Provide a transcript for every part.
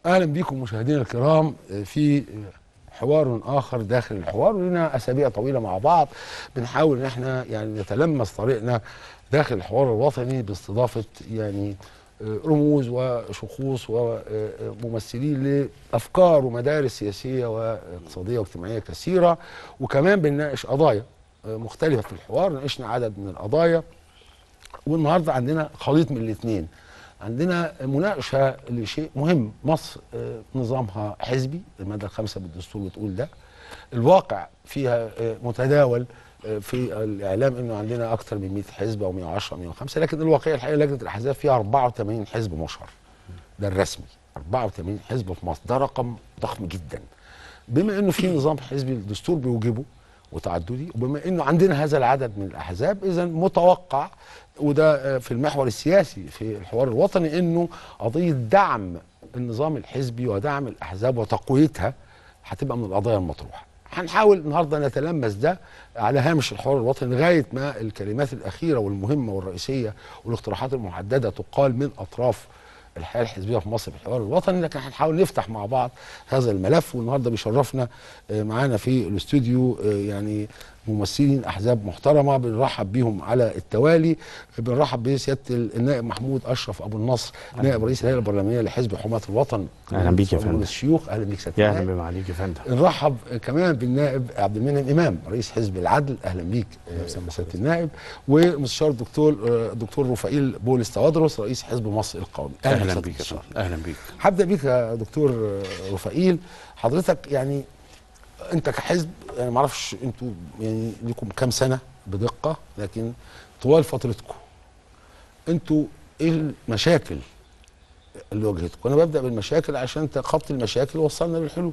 اهلا بكم مشاهدينا الكرام في حوار اخر داخل الحوار ولنا اسابيع طويله مع بعض بنحاول ان احنا يعني نتلمس طريقنا داخل الحوار الوطني باستضافه يعني رموز وشخوص وممثلين لافكار ومدارس سياسيه واقتصاديه واجتماعيه كثيره وكمان بنناقش قضايا مختلفه في الحوار ناقشنا عدد من القضايا والنهارده عندنا خليط من الاثنين عندنا مناقشه لشيء مهم مصر نظامها حزبي الماده الخامسه بالدستور بتقول ده الواقع فيها متداول في الاعلام انه عندنا اكثر من 100 حزب او 110 105 لكن الواقع الحقيقه لجنه الاحزاب فيها 84 حزب مشهر ده الرسمي 84 حزب في مصر ده رقم ضخم جدا بما انه في نظام حزبي الدستور بيوجبه وتعددي وبما انه عندنا هذا العدد من الاحزاب اذا متوقع وده في المحور السياسي في الحوار الوطني انه قضيه دعم النظام الحزبي ودعم الاحزاب وتقويتها هتبقى من القضايا المطروحه. هنحاول النهارده نتلمس ده على هامش الحوار الوطني لغايه ما الكلمات الاخيره والمهمه والرئيسيه والاقتراحات المحدده تقال من اطراف الحياه الحزبيه في مصر في الحوار الوطني لكن هنحاول نفتح مع بعض هذا الملف والنهارده بيشرفنا معانا في الاستوديو يعني ممثلين احزاب محترمه بنرحب بيهم على التوالي بنرحب بسياده النائب محمود اشرف ابو النصر نائب رئيس الهيئه البرلمانيه لحزب حماه الوطن اهلا بيك يا فندم الشيوخ اهلا بيك سياده يا اهلا بما عليك يا فندم نرحب كمان بالنائب عبد المنعم امام رئيس حزب العدل اهلا بيك سياده النائب ومستشار الدكتور دكتور رفائيل بولس توادرس رئيس حزب مصر القومي اهلا, أهلا بيك يا اهلا بيك هبدا بيك يا دكتور رفائيل حضرتك يعني انت كحزب يعني ما اعرفش انتوا يعني لكم كام سنه بدقه لكن طوال فترتكم انتوا ايه المشاكل اللي واجهتكم؟ انا ببدا بالمشاكل عشان انت خبط المشاكل وصلنا للحلول.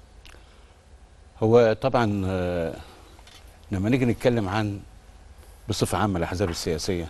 هو طبعا لما نيجي نتكلم عن بصفه عامه الاحزاب السياسيه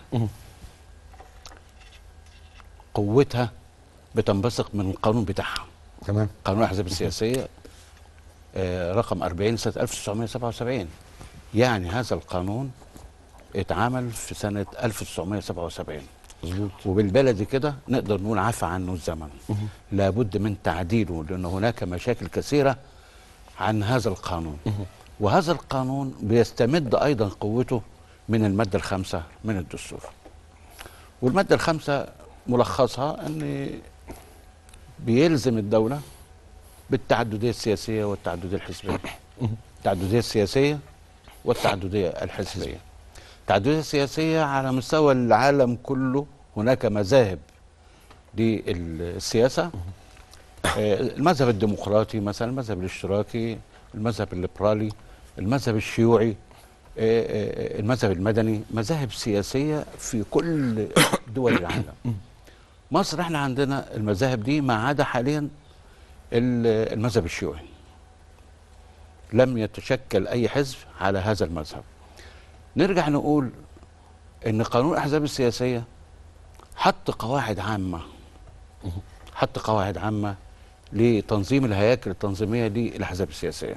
قوتها بتنبثق من القانون بتاعها. تمام قانون الاحزاب السياسيه رقم 40 سنة 1977 يعني هذا القانون اتعمل في سنة 1977 مظبوط وبالبلدي كده نقدر نقول عفى عنه الزمن لابد من تعديله لأن هناك مشاكل كثيرة عن هذا القانون وهذا القانون بيستمد أيضا قوته من المادة الخامسة من الدستور والمادة الخامسة ملخصها أن بيلزم الدولة بالتعدديه السياسيه والتعدديه الحزبيه. التعدديه السياسيه والتعدديه الحزبيه. التعدديه السياسيه على مستوى العالم كله هناك مذاهب للسياسه المذهب الديمقراطي مثلا المذهب الاشتراكي المذهب الليبرالي المذهب الشيوعي المذهب المدني مذاهب سياسيه في كل دول العالم مصر احنا عندنا المذاهب دي ما عدا حاليا المذهب الشيوعي لم يتشكل اي حزب على هذا المذهب نرجع نقول ان قانون الاحزاب السياسيه حط قواعد عامه حط قواعد عامه لتنظيم الهياكل التنظيميه للاحزاب السياسيه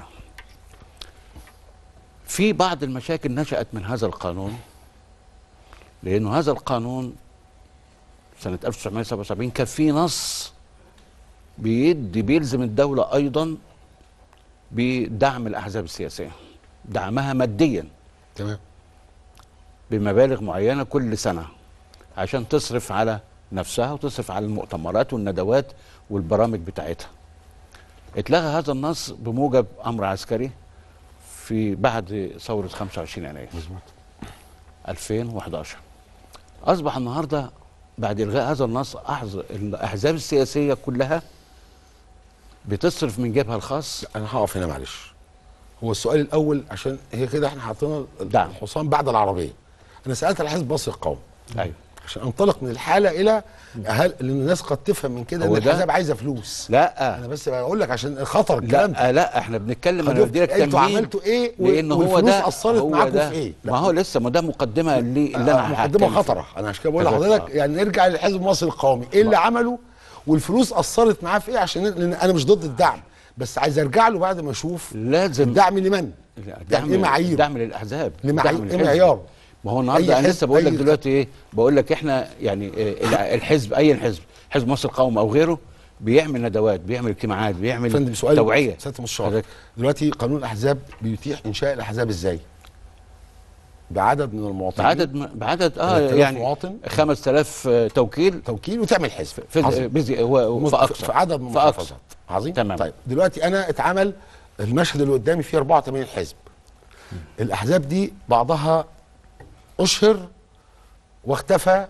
في بعض المشاكل نشأت من هذا القانون لأنه هذا القانون سنة 1977 كان فيه نص بيدي بيلزم الدولة أيضا بدعم الأحزاب السياسية دعمها ماديا تمام بمبالغ معينة كل سنة عشان تصرف على نفسها وتصرف على المؤتمرات والندوات والبرامج بتاعتها اتلغى هذا النص بموجب أمر عسكري في بعد ثورة 25 يناير مظبوط 2011 أصبح النهاردة بعد إلغاء هذا النص الأحزاب السياسية كلها بتصرف من جيبها الخاص انا هقف هنا معلش هو السؤال الاول عشان هي كده احنا حاطين نعم. الحصان بعد العربيه انا سالت على حزب مصر القومي أيوه عشان انطلق من الحاله الى هل لان الناس قد تفهم من كده هو ان ده- الحزب عايزه فلوس لا انا بس بقول لك عشان خطر الكلام ده لا لا احنا بنتكلم انا حضرتك بدي لك انتوا تمهيد عملتوا ايه و- لان هو والفلوس ده اثرت هو معاكم ده في ايه ما هو لسه ما ده مقدمه اللي, اللي انا آه، هتكلم مقدمه فيها. خطره انا عشان كده بقول بالظبط، لحضرتك آه. يعني نرجع لحزب مصر القومي ايه اللي عمله والفلوس اثرت معاه في ايه عشان لان انا مش ضد الدعم بس عايز ارجع له بعد ما اشوف لازم الدعم لمن دعم ايه معاييره دعم للاحزاب لمعايير- دعم ايه للحزب. معياره ما هو النهارده أي انا حزب- لسه بقول لك أي- دلوقتي ايه بقول لك احنا يعني آه، الع- الحزب اي حزب حزب مصر القومي او غيره بيعمل ندوات بيعمل اجتماعات بيعمل فندم سؤال توعيه سياده المستشار حضرتك. دلوقتي قانون الاحزاب بيتيح انشاء الاحزاب ازاي؟ بعدد من المواطنين بعدد بعدد اه 3000 يعني مواطن 5000 توكيل توكيل وتعمل حزب في عظيم. بزي هو في اقصى في عدد من في اقصى المحافظات عظيم تمام. طيب دلوقتي انا اتعمل المشهد اللي قدامي فيه 84 حزب الاحزاب دي بعضها اشهر واختفى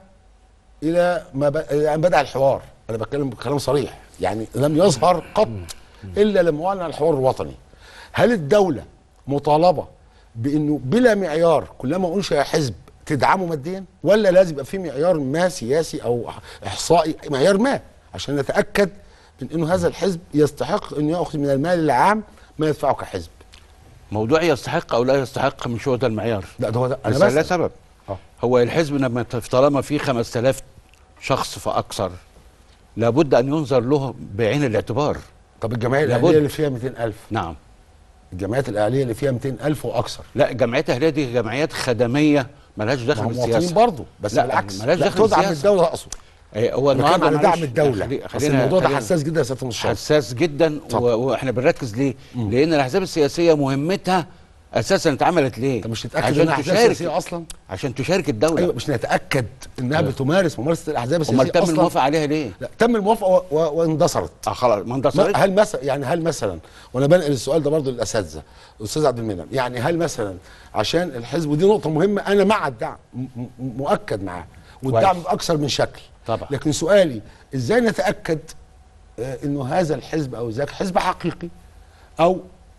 الى ما ب... إلى ان بدا الحوار انا بتكلم بكلام صريح يعني لم يظهر قط الا لما اعلن الحوار الوطني هل الدوله مطالبه بانه بلا معيار كلما انشا حزب تدعمه ماديا ولا لازم يبقى في معيار ما سياسي او احصائي معيار ما عشان نتاكد من انه هذا الحزب يستحق انه ياخذ من المال العام ما يدفعه كحزب موضوع يستحق او لا يستحق مش هو ده المعيار لا ده هو ده بس انا لا بس سبب آه. هو الحزب لما ت- طالما فيه 5000 شخص فاكثر لابد ان ينظر له بعين الاعتبار طب الجمعيه لابد. الاهليه اللي فيها 200000 نعم الجمعيات الاهليه اللي فيها 200000 واكثر لا الجمعيات الاهليه دي جمعيات خدميه ملهاش ما دخل هم مواطنين بالسياسه برضه بس لا، بالعكس ملهاش لا دخل تدعم بالسياسة. الدوله اقصد إيه، هو بتكلم النهارده على دعم معلش، الدوله خلي- بس خلينا- الموضوع ده خلينا- حساس جدا يا سياده المستشار حساس جدا و... اتفضل. واحنا بنركز ليه؟ لان الاحزاب السياسيه مهمتها اساسا اتعملت ليه؟ انت مش تتاكد عشان انها احزاب تشارك سياسيه اصلا عشان تشارك الدوله ايوه مش نتاكد انها بتمارس ممارسه الاحزاب السياسيه امال تم اصلا الموافقه عليها ليه؟ لا تم الموافقه و... و... واندثرت اه خلاص ما ما- اندثرتش هل مثلا يعني هل مثلا وانا بنقل السؤال ده برضه للاساتذه الاستاذ عبد المنعم يعني هل مثلا عشان الحزب ودي نقطه مهمه انا مع الدعم م- م- مؤكد معاه والدعم كويس. باكثر من شكل طبعا. لكن سؤالي ازاي نتاكد آه، انه هذا الحزب او ذاك حزب حقيقي او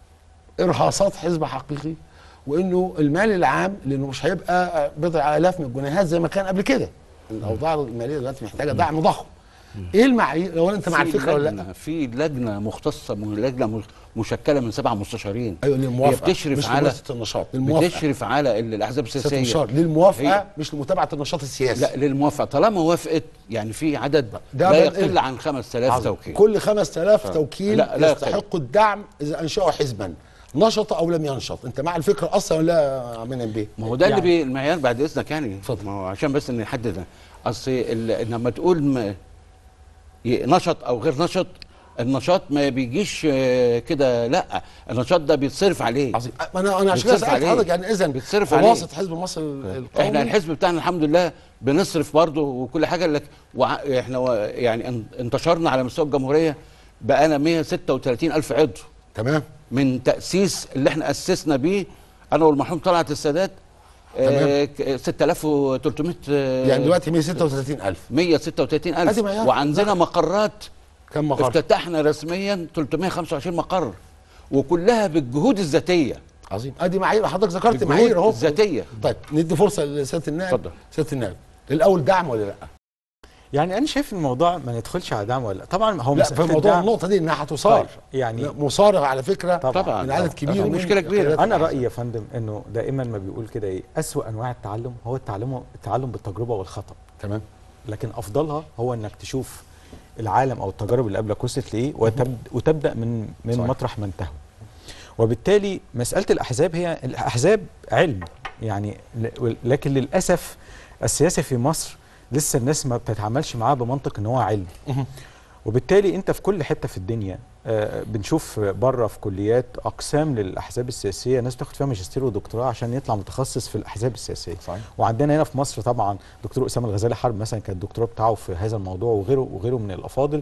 ارهاصات حزب حقيقي وانه المال العام لانه مش هيبقى بضع الاف من الجنيهات زي ما كان قبل كده الاوضاع الماليه دلوقتي محتاجه دعم ضخم ايه المعايير لو انت مع في الفكره ولا لا لجنة- في لجنه مختصه من لجنه مش- مشكله من سبع مستشارين ايوه للموافقه هي بتشرف مش على لممارسه النشاط للموافقه بتشرف على ال- الاحزاب سياده السياسيه المستشار للموافقه هي- مش لمتابعه النشاط السياسي لا للموافقه طالما وافقت يعني في عدد ده لا بنقل. يقل عن 5000 عظيم. توكيل كل 5000 توكيل لا- لا يستحق الدعم اذا انشأوا حزبا نشط او لم ينشط انت مع الفكره اصلا ولا يا منعم بيه ما هو ده يعني اللي بي المعيار بعد اذنك يعني اتفضل. ما هو عشان بس نحدد اصل ال- لما تقول م... ي- نشط او غير نشط النشاط ما بيجيش آه، كده لا النشاط ده بيتصرف عليه عظيم أ- انا انا عشان كده بيتصرف سالت عليه. حضرتك يعني اذا بيتصرف خلاصه عليه. حزب مصر القومي احنا الحزب بتاعنا الحمد لله بنصرف برضه وكل حاجه لك وع... احنا و... يعني ان- انتشرنا على مستوى الجمهوريه بقى 136 الف عضو تمام من تاسيس اللي احنا اسسنا بيه انا والمرحوم طلعت السادات آه ك- 6300 آه، يعني دلوقتي 136000 136 أدي الف معيار. وعندنا مقرات كم مقر افتتحنا رسميا 325 مقر وكلها بالجهود الذاتيه عظيم ادي معايير حضرتك ذكرت بالجهود معايير اهو الذاتيه طيب ندي فرصه لسياده النائب اتفضل. سياده النائب الاول دعم ولا لا يعني انا شايف الموضوع ما ندخلش على دعم ولا لا. طبعا هو لا مسألة في موضوع الدعم- النقطه دي انها هتصار طيب، يعني- لا، مصارع على فكره طبعاً. من عدد كبير طبعاً. من مشكلة كبيرة. قيادات انا الأحزاب. رايي يا فندم انه دائما ما بيقول كده ايه اسوا انواع التعلم هو التعلم التعلم بالتجربه والخطا تمام لكن افضلها هو انك تشوف العالم او التجارب اللي قبلك وصلت لايه وتبد وتبدا من من صحيح. مطرح ما انتهوا وبالتالي مساله الاحزاب هي الاحزاب علم يعني ل- لكن للاسف السياسه في مصر لسه الناس ما بتتعاملش معاه بمنطق ان هو علم وبالتالي انت في كل حته في الدنيا آه، بنشوف بره في كليات اقسام للاحزاب السياسيه ناس تاخد فيها ماجستير ودكتوراه عشان يطلع متخصص في الاحزاب السياسيه صحيح. وعندنا هنا في مصر طبعا دكتور اسامه الغزالي حرب مثلا كان الدكتوراه بتاعه في هذا الموضوع وغيره وغيره من الافاضل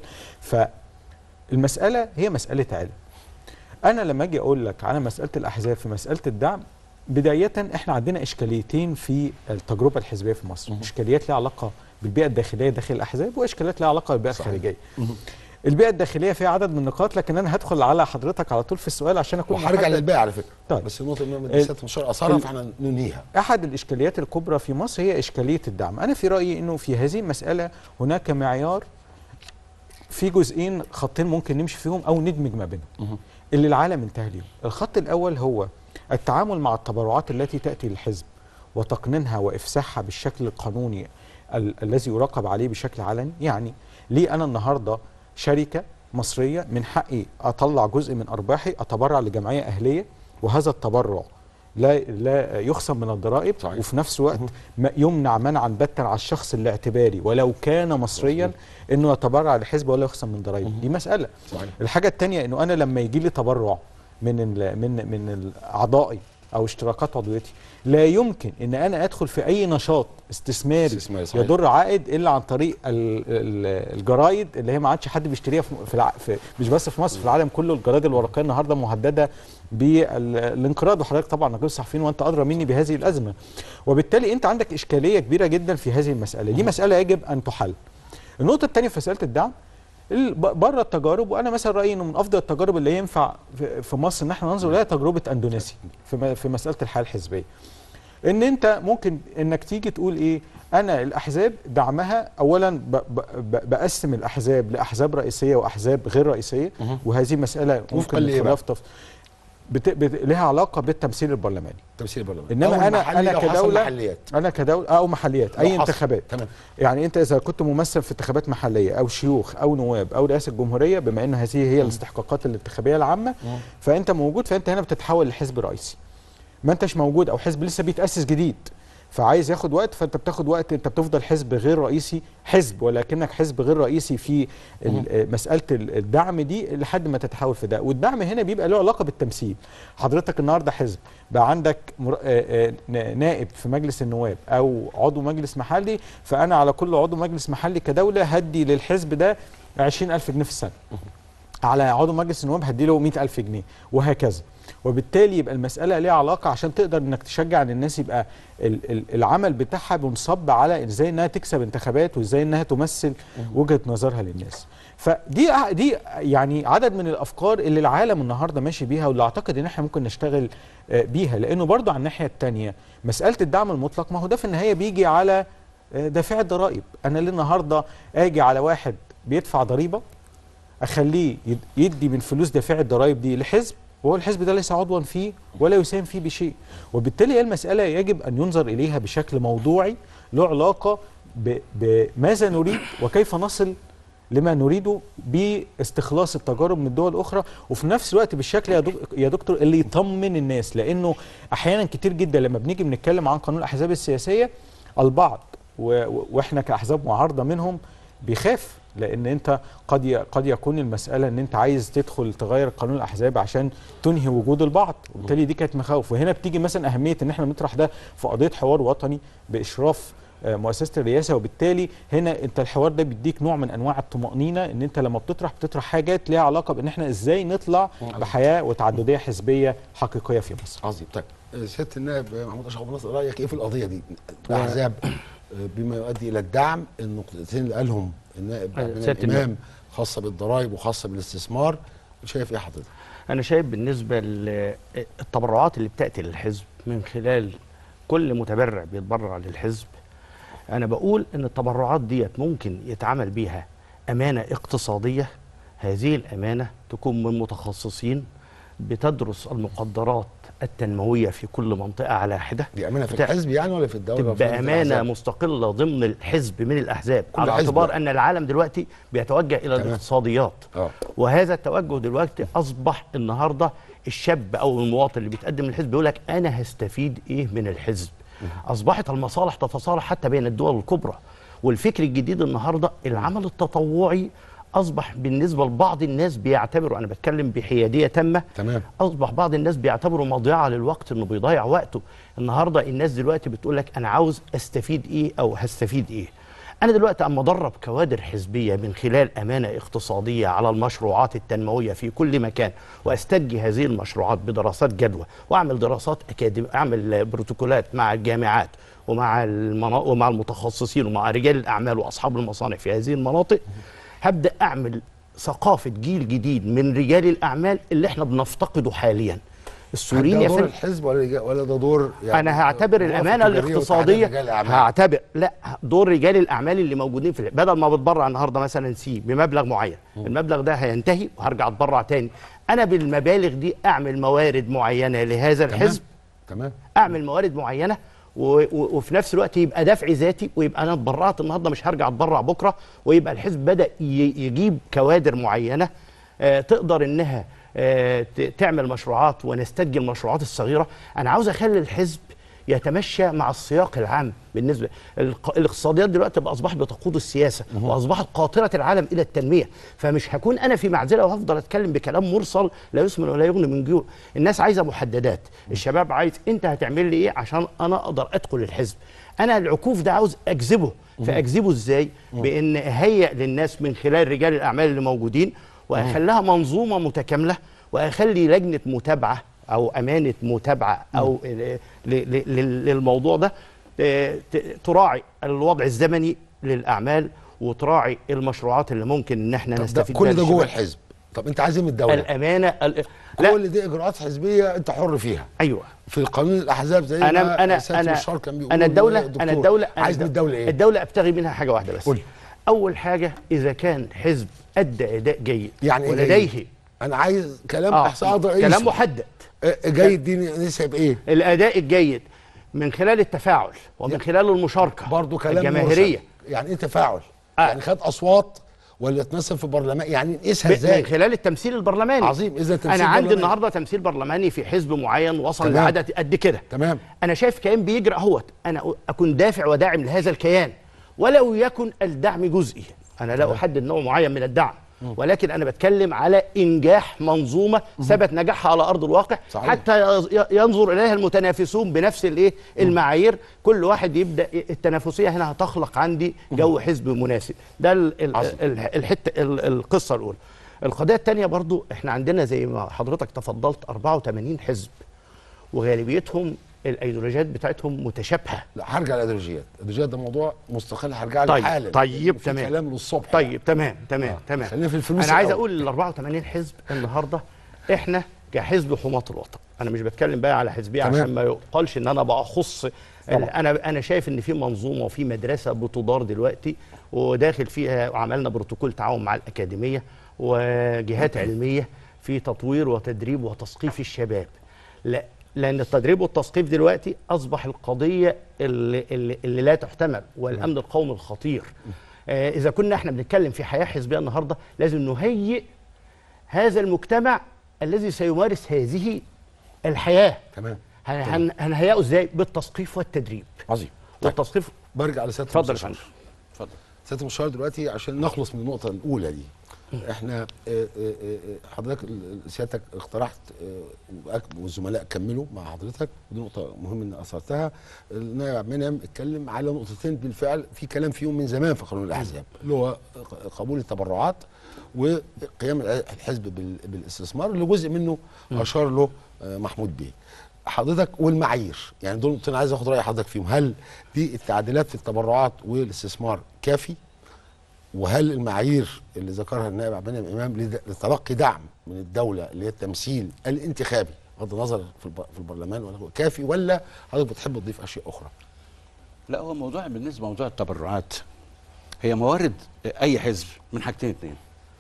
فالمساله هي مساله علم انا لما اجي اقول لك على مساله الاحزاب في مساله الدعم بدايه احنا عندنا اشكاليتين في التجربه الحزبيه في مصر اشكاليات لها علاقه بالبيئه الداخليه داخل الاحزاب واشكاليات لها علاقه بالبيئه صحيح. الخارجيه البيئه الداخليه فيها عدد من النقاط لكن انا هدخل على حضرتك على طول في السؤال عشان اكون وهرجع محدد. للباقي على فكره طيب. بس النقطه اللي ال- سياده المستشار اثارها ال- فاحنا ننهيها احد الاشكاليات الكبرى في مصر هي اشكاليه الدعم انا في رايي انه في هذه المساله هناك معيار في جزئين خطين ممكن نمشي فيهم او ندمج ما بينهم اللي العالم انتهى ليهم الخط الاول هو التعامل مع التبرعات التي تاتي للحزب وتقنينها وافساحها بالشكل القانوني ال- الذي يراقب عليه بشكل علني يعني ليه انا النهارده شركه مصريه من حقي اطلع جزء من ارباحي اتبرع لجمعيه اهليه وهذا التبرع لا لا يخصم من الضرائب صحيح. وفي نفس الوقت ما يمنع منعا باتا على الشخص الاعتباري ولو كان مصريا انه يتبرع لحزب ولا يخصم من ضرائب دي مساله صحيح. الحاجه الثانيه انه انا لما يجي لي تبرع من ال من من اعضائي او اشتراكات عضويتي لا يمكن ان انا ادخل في اي نشاط استثماري, استثماري، صحيح. يضر عائد الا عن طريق ال ال الجرايد اللي هي ما عادش حد بيشتريها في, في, الع... في مش بس في مصر في العالم كله الجرايد الورقيه النهارده مهدده بالانقراض وحضرتك طبعا نقيب الصحفيين وانت ادرى مني بهذه الازمه وبالتالي انت عندك اشكاليه كبيره جدا في هذه المساله دي مساله يجب ان تحل النقطه الثانيه في مساله الدعم ال- ب- بره التجارب وانا مثلا رايي انه من افضل التجارب اللي ينفع في- في مصر ان احنا ننظر لها تجربه اندونيسيا في م- في مساله الحياه الحزبيه ان انت ممكن انك تيجي تقول ايه انا الاحزاب دعمها اولا ب ب ب بقسم الاحزاب لاحزاب رئيسيه واحزاب غير رئيسيه وهذه مساله وفقاً ممكن لإيه الخلاف تف... بت... بت... لها علاقه بالتمثيل البرلماني تمثيل البرلمان انما أو انا المحلي انا لو حصل كدوله محليات انا كدوله او محليات لو اي حصل. انتخابات تمام يعني انت اذا كنت ممثل في انتخابات محليه او شيوخ او نواب او رئاسه جمهوريه بما ان هذه هي الاستحقاقات الانتخابيه العامه فانت موجود فانت هنا بتتحول لحزب رئيسي ما انتش موجود او حزب لسه بيتاسس جديد فعايز ياخد وقت فانت بتاخد وقت انت بتفضل حزب غير رئيسي حزب ولكنك حزب غير رئيسي في ال- مساله ال- الدعم دي لحد ما تتحول في ده والدعم هنا بيبقى له علاقه بالتمثيل حضرتك النهارده حزب بقى عندك مر... آه، آه، نا- نائب في مجلس النواب او عضو مجلس محلي فانا على كل عضو مجلس محلي كدوله هدي للحزب ده 20000 جنيه في السنه على عضو مجلس النواب هديله 100000 جنيه وهكذا وبالتالي يبقى المساله ليها علاقه عشان تقدر انك تشجع ان الناس يبقى ال- ال- العمل بتاعها منصب على ازاي انها تكسب انتخابات وازاي انها تمثل وجهه نظرها للناس فدي ع- دي يعني عدد من الافكار اللي العالم النهارده ماشي بيها واللي اعتقد ان احنا ممكن نشتغل آه، بيها لانه برضو على الناحيه الثانيه مساله الدعم المطلق ما هو ده في النهايه بيجي على آه، دافع الضرائب انا ليه النهارده اجي على واحد بيدفع ضريبه اخليه يد- يدي من فلوس دافع الضرائب دي لحزب وهو الحزب ده ليس عضوا فيه ولا يساهم فيه بشيء وبالتالي هي المسألة يجب أن ينظر إليها بشكل موضوعي له علاقة ب- بماذا نريد وكيف نصل لما نريده باستخلاص التجارب من الدول الأخرى وفي نفس الوقت بالشكل يا دك- يا دكتور اللي يطمن الناس لأنه أحيانا كتير جدا لما بنيجي بنتكلم عن قانون الأحزاب السياسية البعض و- و- واحنا كأحزاب معارضة منهم بيخاف لان انت قد ي- قد يكون المساله ان انت عايز تدخل تغير قانون الاحزاب عشان تنهي وجود البعض وبالتالي دي كانت مخاوف وهنا بتيجي مثلا اهميه ان احنا نطرح ده في قضيه حوار وطني باشراف آه، مؤسسه الرئاسه وبالتالي هنا انت الحوار ده بيديك نوع من انواع الطمانينه ان انت لما بتطرح بتطرح حاجات ليها علاقه بان احنا ازاي نطلع بحياه وتعدديه حزبيه حقيقيه في مصر عظيم طيب آه، سياده النائب محمود اشرف ناصر رايك ايه في القضيه دي؟ الاحزاب آه، بما يؤدي الى الدعم النقطتين اللي قالهم النائب أيوة، من سيادة الامام خاصه بالضرائب وخاصه بالاستثمار شايف ايه حضرتك؟ انا شايف بالنسبه للتبرعات اللي بتاتي للحزب من خلال كل متبرع بيتبرع للحزب انا بقول ان التبرعات ديت ممكن يتعمل بيها امانه اقتصاديه هذه الامانه تكون من متخصصين بتدرس المقدرات التنمويه في كل منطقه على حده دي امانه في بتا- الحزب يعني ولا في الدوله ولا في تبقى امانه الأحزاب؟ مستقله ضمن الحزب من الاحزاب كل على حزب اعتبار بقى. ان العالم دلوقتي بيتوجه الى تمام. الاقتصاديات اه وهذا التوجه دلوقتي اصبح النهارده الشاب او المواطن اللي بيتقدم للحزب يقول لك انا هستفيد ايه من الحزب اصبحت المصالح تتصالح حتى بين الدول الكبرى والفكر الجديد النهارده العمل التطوعي اصبح بالنسبه لبعض الناس بيعتبروا انا بتكلم بحياديه تامه تمام اصبح بعض الناس بيعتبروا مضيعه للوقت انه بيضيع وقته النهارده الناس دلوقتي بتقول لك انا عاوز استفيد ايه او هستفيد ايه انا دلوقتي اما ادرب كوادر حزبيه من خلال امانه اقتصاديه على المشروعات التنمويه في كل مكان واستجي هذه المشروعات بدراسات جدوى واعمل دراسات اكاديميه اعمل بروتوكولات مع الجامعات ومع المنا... ومع المتخصصين ومع رجال الاعمال واصحاب المصانع في هذه المناطق هبدا اعمل ثقافه جيل جديد من رجال الاعمال اللي احنا بنفتقده حاليا السوريين ده يا دور فندم الحزب ولا رجال- ولا ده دور يعني انا هعتبر موافق الامانه تجارية الاقتصاديه وتعديل رجال الأعمال. هعتبر لا دور رجال الاعمال اللي موجودين في ال- بدل ما بتبرع النهارده مثلا سي بمبلغ معين المبلغ ده هينتهي وهرجع اتبرع تاني انا بالمبالغ دي اعمل موارد معينه لهذا تمام الحزب تمام اعمل موارد معينه و... و... وفي نفس الوقت يبقى دفع ذاتي ويبقى انا اتبرعت النهارده مش هرجع اتبرع بكره ويبقى الحزب بدا ي... يجيب كوادر معينه آه تقدر انها آه، ت- تعمل مشروعات ونستجي المشروعات الصغيره انا عاوز اخلي الحزب يتمشى مع السياق العام بالنسبه الق- الاقتصاديات دلوقتي بقى اصبحت بتقود السياسه واصبحت قاطره العالم الى التنميه فمش هكون انا في معزله وهفضل اتكلم بكلام مرسل لا يسمن ولا يغني من جوع الناس عايزه محددات الشباب عايز انت هتعمل لي ايه عشان انا اقدر ادخل الحزب انا العكوف ده عاوز اجذبه فاجذبه ازاي بان اهيئ للناس من خلال رجال الاعمال اللي موجودين واخليها منظومه متكامله واخلي لجنه متابعه او امانه متابعه او ل- ل- ل- للموضوع ده ت- ت- تراعي الوضع الزمني للاعمال وتراعي المشروعات اللي ممكن ان احنا طب ده نستفيد كل بيها ده جوه للشباب. الحزب طب انت عايز ايه من الدوله الامانه ال- لا كل دي اجراءات حزبيه انت حر فيها ايوه في قانون الاحزاب زي انا ما انا سيادة انا المستشار كان بيقول انا الدوله للدكتور. انا الدوله أنا عايز من الدوله ايه الدوله ابتغي منها حاجه واحده بس قول لي. اول حاجه اذا كان حزب ادى اداء جيد يعني ايه ولديه جيد؟ انا عايز كلام آه احصاء رئيسي كلام محدد آه، جيد دي نسب ايه الاداء الجيد من خلال التفاعل ومن خلال المشاركه برضه كلام الجماهيريه مرسل. يعني ايه تفاعل آه. يعني خد اصوات ولا اتمثل في برلمان يعني نقيسها ب- ازاي من خلال التمثيل البرلماني عظيم اذا تمثيل انا عندي برلماني. النهارده تمثيل برلماني في حزب معين وصل تمام. لعدد قد كده تمام انا شايف كيان بيجرى اهوت انا أ- اكون دافع وداعم لهذا الكيان ولو يكن الدعم جزئي انا لا احدد نوع معين من الدعم ولكن انا بتكلم على انجاح منظومه ثبت نجاحها على ارض الواقع صحيح. حتى يز- ي- ينظر اليها المتنافسون بنفس الايه المعايير كل واحد يبدا التنافسيه هنا هتخلق عندي جو حزب مناسب ده ال- ال- عظيم. ال- الحته ال- القصه الاولى القضيه الثانيه برضو احنا عندنا زي ما حضرتك تفضلت 84 حزب وغالبيتهم الايديولوجيات بتاعتهم متشابهه لا هرجع للادرجيات الادرجيات ده موضوع مستقل هرجع له طيب، حالا طيب، في تمام. كلام للصبح طيب تمام تمام آه، تمام خلينا في الفلوس انا عايز الأول. اقول ال 84 حزب النهارده احنا كحزب حماة الوطن انا مش بتكلم بقى على حزبيه تمام. عشان ما يقالش ان انا بخص انا انا شايف ان في منظومه وفي مدرسه بتدار دلوقتي وداخل فيها وعملنا بروتوكول تعاون مع الاكاديميه وجهات علميه في تطوير وتدريب وتثقيف الشباب لا لان التدريب والتثقيف دلوقتي اصبح القضيه اللي, اللي, اللي لا تحتمل والامن القومي الخطير آه اذا كنا احنا بنتكلم في حياه حزبيه النهارده لازم نهيئ هذا المجتمع الذي سيمارس هذه الحياه تمام هن- هن- هنهيئه ازاي بالتثقيف والتدريب عظيم والتثقيف برجع لسياده اتفضل يا المستشار. فندم اتفضل سياده المستشار دلوقتي عشان نخلص من النقطه الاولى دي احنا آه، آه، آه، حضرتك ال- ال- سيادتك اقترحت آه، وأك- والزملاء كملوا مع حضرتك ودي نقطه مهم ان اثرتها النائب عبد المنعم اتكلم على نقطتين بالفعل في كلام فيهم من زمان في قانون الاحزاب اللي هو قبول التبرعات وقيام الحزب بال- بالاستثمار اللي جزء منه اشار له آه، محمود بيه حضرتك والمعايير يعني دول نقطتين عايز اخد راي حضرتك فيهم هل دي التعديلات في التبرعات والاستثمار كافي وهل المعايير اللي ذكرها النائب عبد المنعم امام لد- لتلقي دعم من الدوله اللي هي التمثيل الانتخابي بغض النظر في الب- في البرلمان ولا هو كافي ولا حضرتك بتحب تضيف اشياء اخرى؟ لا هو موضوع بالنسبه لموضوع التبرعات هي موارد اي حزب من حاجتين اتنين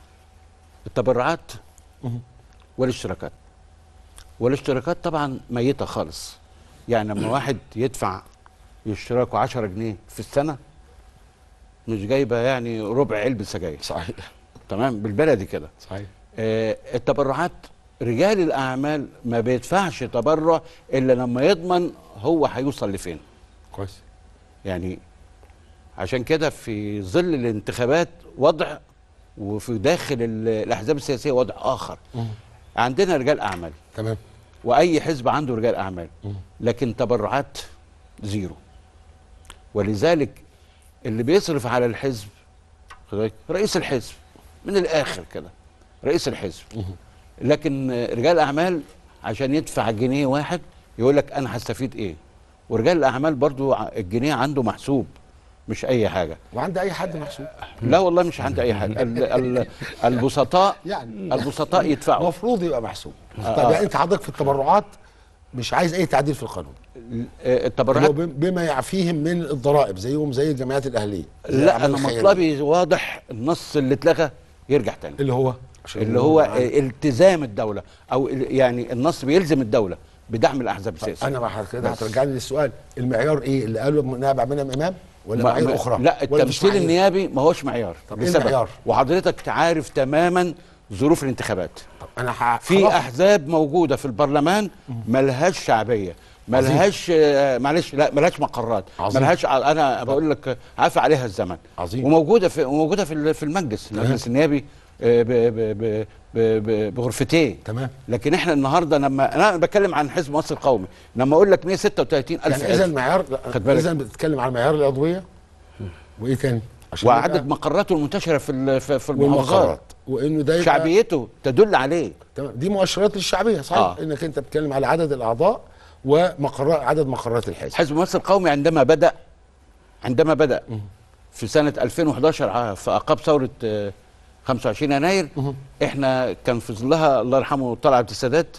التبرعات والاشتراكات والاشتراكات طبعا ميته خالص يعني لما واحد يدفع اشتراكه 10 جنيه في السنه مش جايبه يعني ربع علبه سجاير صحيح تمام بالبلدي كده صحيح آه، التبرعات رجال الاعمال ما بيدفعش تبرع الا لما يضمن هو هيوصل لفين كويس يعني عشان كده في ظل الانتخابات وضع وفي داخل ال- الاحزاب السياسيه وضع اخر عندنا رجال اعمال تمام واي حزب عنده رجال اعمال لكن تبرعات زيرو ولذلك اللي بيصرف على الحزب خد بالك، رئيس الحزب من الاخر كده رئيس الحزب لكن رجال الاعمال عشان يدفع جنيه واحد يقول لك انا هستفيد ايه ورجال الاعمال برضو ع- الجنيه عنده محسوب مش اي حاجه وعند اي حد محسوب لا والله مش عند اي حاجه ال- ال- البسطاء يعني البسطاء يدفعوا المفروض يبقى محسوب آه. طب يعني انت حضرتك في التبرعات مش عايز اي تعديل في القانون آه، اللي هو التبرعات بم- بما يعفيهم من الضرائب زيهم زي الجمعيات الاهليه زي لا الأعمال انا الخيرية. مطلبي واضح النص اللي اتلغى يرجع تاني اللي هو عشان اللي هو معانا. آه، التزام الدوله او ال- يعني النص بيلزم الدوله بدعم الاحزاب السياسيه انا مع حضرتك كده بس. هترجعني للسؤال المعيار ايه اللي قاله النائب عبد المنعم امام ولا ما- معايير ما- اخرى لا ولا مش التمثيل معايير؟ النيابي ما هوش معيار طب إيه لسبب. المعيار؟ وحضرتك عارف تماما ظروف الانتخابات طب انا ح... في خلاص. احزاب موجوده في البرلمان ملهاش شعبيه ملهاش آه، معلش لا ملهاش مقرات عظيم. ملهاش ع- انا بقول لك عافى عليها الزمن عظيم. وموجوده في وموجوده في ال- في المجلس المجلس النيابي آه، ب- ب- ب- ب- ب- بغرفتين تمام. لكن احنا النهارده لما انا بتكلم عن حزب مصر القومي لما اقول لك 136 الف يعني اذا حزب المعيار خد بالك. اذا بتتكلم عن معيار العضويه وايه تاني عشان وعدد يبقى- مقراته المنتشره في ال- في في المحافظات والمقرات وانه ده يبقى شعبيته تدل عليه تمام دي مؤشرات للشعبيه صحيح آه. آه. انك انت بتتكلم على عدد الاعضاء ومقرات عدد مقرات الحزب حزب مصر القومي عندما بدأ عندما بدأ في سنة 2011 ع- في أعقاب ثورة آه، 25 يناير احنا كان في ظلها الله يرحمه طلعت عبد السادات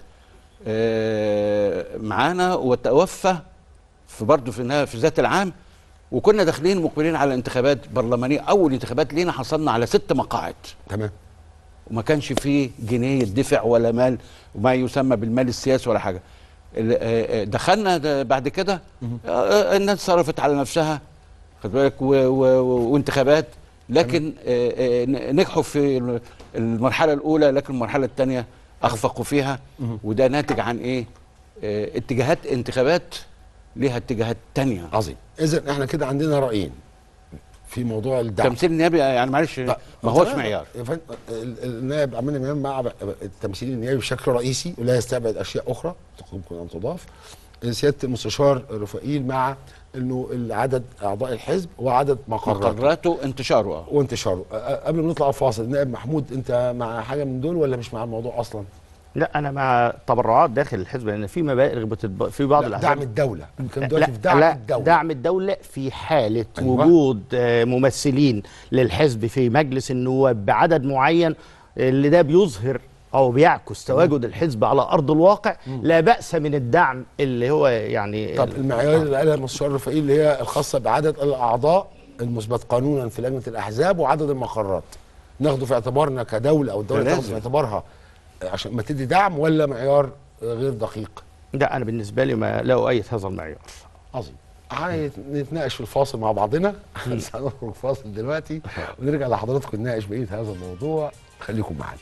آه، معانا وتوفى في برضه في النهاية في ذات العام وكنا داخلين مقبلين على انتخابات برلمانية أول انتخابات لينا حصلنا على ست مقاعد تمام وما كانش فيه جنيه يدفع ولا مال وما يسمى بالمال السياسي ولا حاجه ال- آه، آه، دخلنا ده بعد كده آه، آه، الناس صرفت على نفسها خد بالك و- و- و- وانتخابات لكن آه، آه، ن- نجحوا في ال- المرحله الاولى لكن المرحله الثانيه اخفقوا فيها وده ناتج عن ايه؟ آه، اتجاهات انتخابات ليها اتجاهات تانية عظيم اذا احنا كده عندنا رايين في موضوع الدعم تمثيل النيابي يعني معلش لا، ما هوش تمام. معيار يا فندم، ال- النائب عمال امام مع ب- التمثيل النيابي بشكل رئيسي ولا يستبعد اشياء اخرى يمكن ان تضاف سياده المستشار رفائيل مع انه عدد اعضاء الحزب وعدد مقراته مقرراته انتشاره آه. وانتشاره أ- أ- قبل ما نطلع الفاصل النائب محمود انت مع حاجه من دول ولا مش مع الموضوع اصلا؟ لا انا مع تبرعات داخل الحزب لان في مبالغ بتتب... في بعض لا الاحزاب دعم الدوله كان لا دلوقتي في دعم لا الدوله دعم الدولة في حالة أيوة. أيوة. وجود آه، ممثلين للحزب في مجلس النواب بعدد معين اللي ده بيظهر أو بيعكس تواجد الحزب على أرض الواقع لا بأس من الدعم اللي هو يعني طب المعيار اللي قالها المستشار رفائيل اللي هي الخاصه بعدد الاعضاء المثبت قانونا في لجنه الاحزاب وعدد المقرات ناخده في اعتبارنا كدوله او الدوله ده تاخده لازم. في اعتبارها عشان ما تدي دعم ولا معيار غير دقيق ده أنا بالنسبة لي ما لا أؤيد هذا المعيار عظيم هنتناقش في الفاصل مع بعضنا بس هنخرج فاصل دلوقتي ونرجع لحضراتكم نناقش بقيه هذا الموضوع خليكم معانا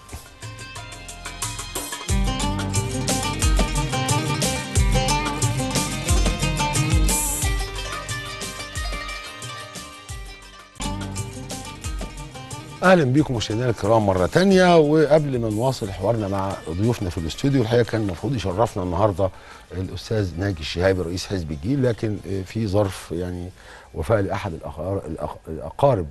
اهلا بكم مشاهدينا الكرام مره تانية وقبل ما نواصل حوارنا مع ضيوفنا في الاستوديو الحقيقه كان المفروض يشرفنا النهارده الاستاذ ناجي الشهابي رئيس حزب الجيل لكن في ظرف يعني وفاة لاحد الأقار- الأق- الاقارب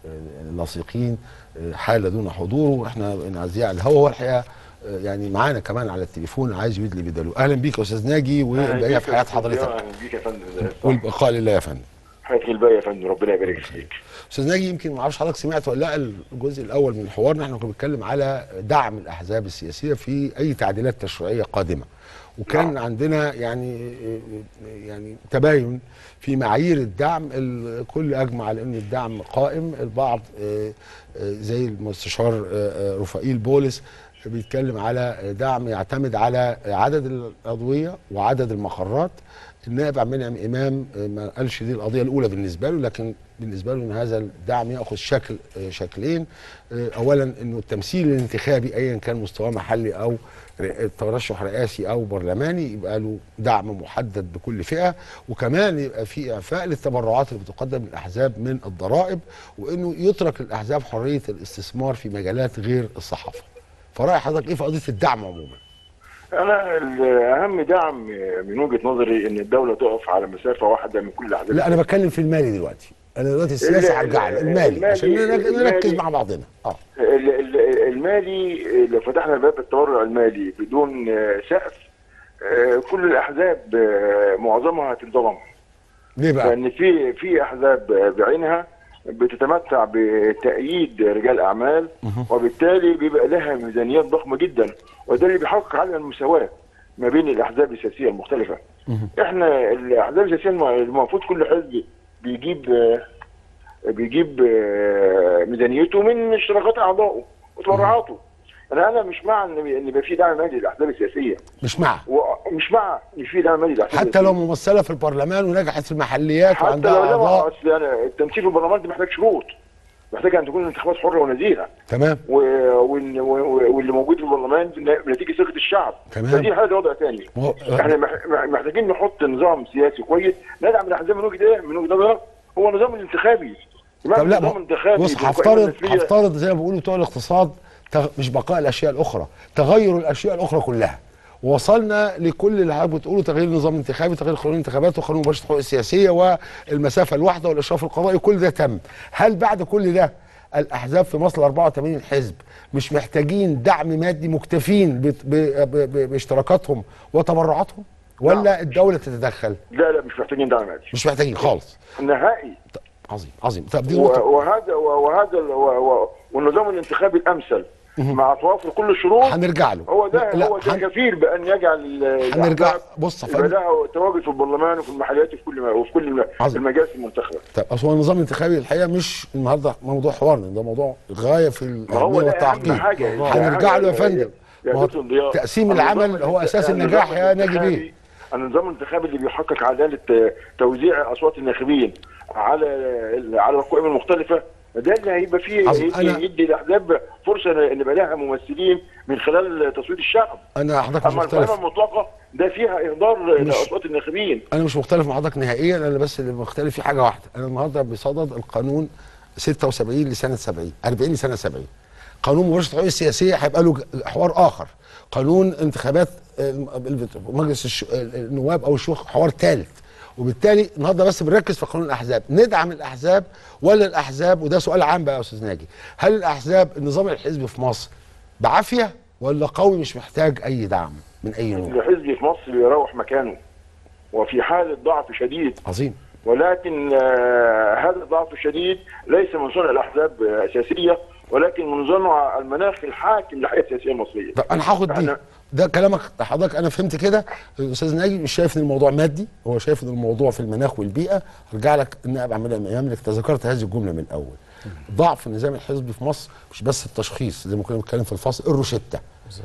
اللصيقين حال دون حضوره واحنا بنعزيه على الهواء والحقيقه يعني معانا كمان على التليفون عايز يدلي بداله اهلا بيك يا استاذ ناجي والبقيه في حياه حضرتك اهلا بيك يا فندم والبقاء لله يا فندم حياتك الباقيه يا فندم ربنا يبارك فيك استاذ ناجي يمكن ما اعرفش حضرتك سمعت ولا لا الجزء الاول من حوارنا احنا كنا بنتكلم على دعم الاحزاب السياسيه في اي تعديلات تشريعيه قادمه وكان نعم. عندنا يعني يعني تباين في معايير الدعم الكل اجمع على ان الدعم قائم البعض آه، آه، زي المستشار آه، آه، رفائيل بولس بيتكلم على دعم يعتمد على عدد الأضوية وعدد المقرات النائب عبد المنعم إمام آه، ما قالش دي القضية الأولى بالنسبة له لكن بالنسبة له أن هذا الدعم يأخذ شكل آه، شكلين آه، أولا أنه التمثيل الانتخابي أيا كان مستواه محلي أو ر- ترشح رئاسي أو برلماني يبقى له دعم محدد بكل فئة وكمان يبقى في إعفاء للتبرعات اللي بتقدم للأحزاب من الضرائب وأنه يترك للأحزاب حرية الاستثمار في مجالات غير الصحافة فرأي حضرتك إيه في قضية الدعم عموما؟ انا اهم دعم من وجهه نظري ان الدوله تقف على مسافه واحده من كل الاحزاب لا أنا بتكلم في المالي دلوقتي أنا دلوقتي السياسة ال- هرجع له ال- المالي المالي- عشان نرك- نركز المالي- مع بعضنا اه ال- ال- المالي لو فتحنا باب التبرع المالي بدون آه، سقف آه، كل الاحزاب آه، معظمها هتتظلم ليه بقى؟ لان في في احزاب آه، بعينها بتتمتع بتأييد رجال أعمال وبالتالي بيبقى لها ميزانيات ضخمة جدا وده اللي بيحقق على المساواة ما بين الأحزاب السياسية المختلفة احنا الأحزاب السياسية الم- المفروض كل حزب بيجيب آه، بيجيب آه، ميزانيته من اشتراكات أعضائه وتبرعاته أنا أنا مش مع إن إن يبقى في دعم مالي للأحزاب السياسية مش مع ومش مع إن في دعم مالي للأحزاب حتى لو السياسية. ممثلة في البرلمان ونجحت في المحليات حتى وعندها لو لما أعضاء اصل انا التمثيل في البرلمان ده محتاج شروط محتاجه ان تكون انتخابات حره ونزيهه تمام و- وإن- و- واللي موجود في البرلمان بنتيجه ثقه الشعب تمام. فدي حاجه وضع ثاني ما هو- احنا مح- مح- محتاجين نحط نظام سياسي كويس ندعم الاحزاب من وجهه من وجهه نظري هو النظام الانتخابي طب لا نظام ما- انتخابي بص بالقائمة هفترض النسبية. هفترض زي ما بيقولوا بتوع الاقتصاد تغ... مش بقاء الاشياء الاخرى تغير الاشياء الاخرى كلها وصلنا لكل اللي حضرتك بتقوله تغيير النظام الانتخابي تغيير قانون الانتخابات وقانون مباشره الحقوق السياسيه والمسافه الواحده والاشراف القضائي كل ده تم هل بعد كل ده الاحزاب في مصر 84 حزب مش محتاجين دعم مادي مكتفين ب... ب... ب... ب... باشتراكاتهم وتبرعاتهم ولا نعم. الدوله تتدخل لا لا مش محتاجين دعم مادي مش محتاجين خالص نهائي عظيم عظيم طب دي و- نقطه وهذا وهذا ال- و- و- والنظام الانتخابي الامثل مع توافر كل الشروط هنرجع له هو ده لا، هو ده هن- كفيل بان يجعل ال- هنرجع الأحزاب بص يا يبقى فندم لها تواجد في البرلمان وفي المحليات وفي كل ما وفي كل الم- عظيم. المجالس المنتخبه طب اصل هو النظام الانتخابي الحقيقه مش النهارده موضوع حوارنا ده موضوع غايه في ما هو الاهميه ده اهم والتعقيد حاجه هنرجع له يا فندم يا ما هو دكتور ضياء تقسيم النظام العمل هو اساس النظام النجاح يا ناجي الانتخابي- بيه النظام الانتخابي اللي بيحقق عداله آه، توزيع اصوات الناخبين على ال- على القوائم المختلفه ده اللي هيبقى فيه عظيم. يدي, أنا- يدي الاحزاب فرصه ان يبقى لها ممثلين من خلال تصويت الشعب انا حضرتك مش اما القائمه مختلف المطلقه ده فيها اهدار مش- لاصوات الناخبين انا مش مختلف مع حضرتك نهائيا انا بس اللي مختلف في حاجه واحده انا النهارده بصدد القانون 76 لسنه 70 40 لسنه 70 قانون مباشره الحقوق السياسيه هيبقى له ج- حوار اخر قانون انتخابات آه، مجلس الش- النواب او الشيوخ حوار ثالث وبالتالي النهارده بس بنركز في قانون الاحزاب ندعم الاحزاب ولا الاحزاب وده سؤال عام بقى يا استاذ ناجي هل الاحزاب النظام الحزبي في مصر بعافيه ولا قوي مش محتاج اي دعم من اي نوع الحزب في مصر يروح مكانه وفي حاله ضعف شديد عظيم ولكن آه، هذا الضعف الشديد ليس من صنع الاحزاب آه، السياسيه ولكن من صنع المناخ الحاكم للحياه السياسيه المصريه طب انا هاخد دي إحنا- ده كلامك حضرتك انا فهمت كده الاستاذ ناجي مش شايف ان الموضوع مادي هو شايف ان الموضوع في المناخ والبيئه ارجع لك النائب عماد يملك تذكرت هذه الجمله من الاول ضعف النظام الحزبي في مصر مش بس التشخيص زي ما كنا بنتكلم في الفصل الروشته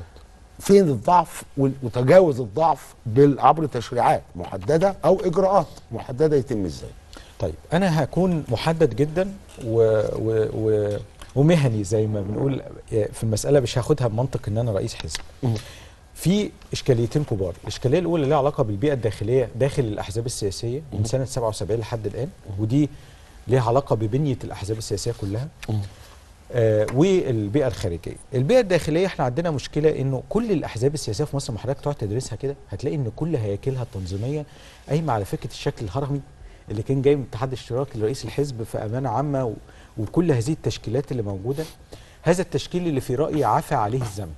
فين الضعف وال- وتجاوز الضعف بال- عبر تشريعات محدده او اجراءات محدده يتم ازاي طيب انا هكون محدد جدا و و و ومهني زي ما بنقول في المساله مش هاخدها بمنطق ان انا رئيس حزب في اشكاليتين كبار الاشكاليه الاولى لها علاقه بالبيئه الداخليه داخل الاحزاب السياسيه من سنه 77 لحد الان ودي ليها علاقه ببنيه الاحزاب السياسيه كلها آه والبيئه الخارجيه البيئه الداخليه احنا عندنا مشكله انه كل الاحزاب السياسيه في مصر لما حضرتك تقعد تدرسها كده هتلاقي ان كل هياكلها التنظيميه قايمه على فكره الشكل الهرمي اللي كان جاي من الاتحاد الاشتراكي لرئيس الحزب في امانه عامه و... وكل هذه التشكيلات اللي موجوده هذا التشكيل اللي في رايي عفى عليه الزمن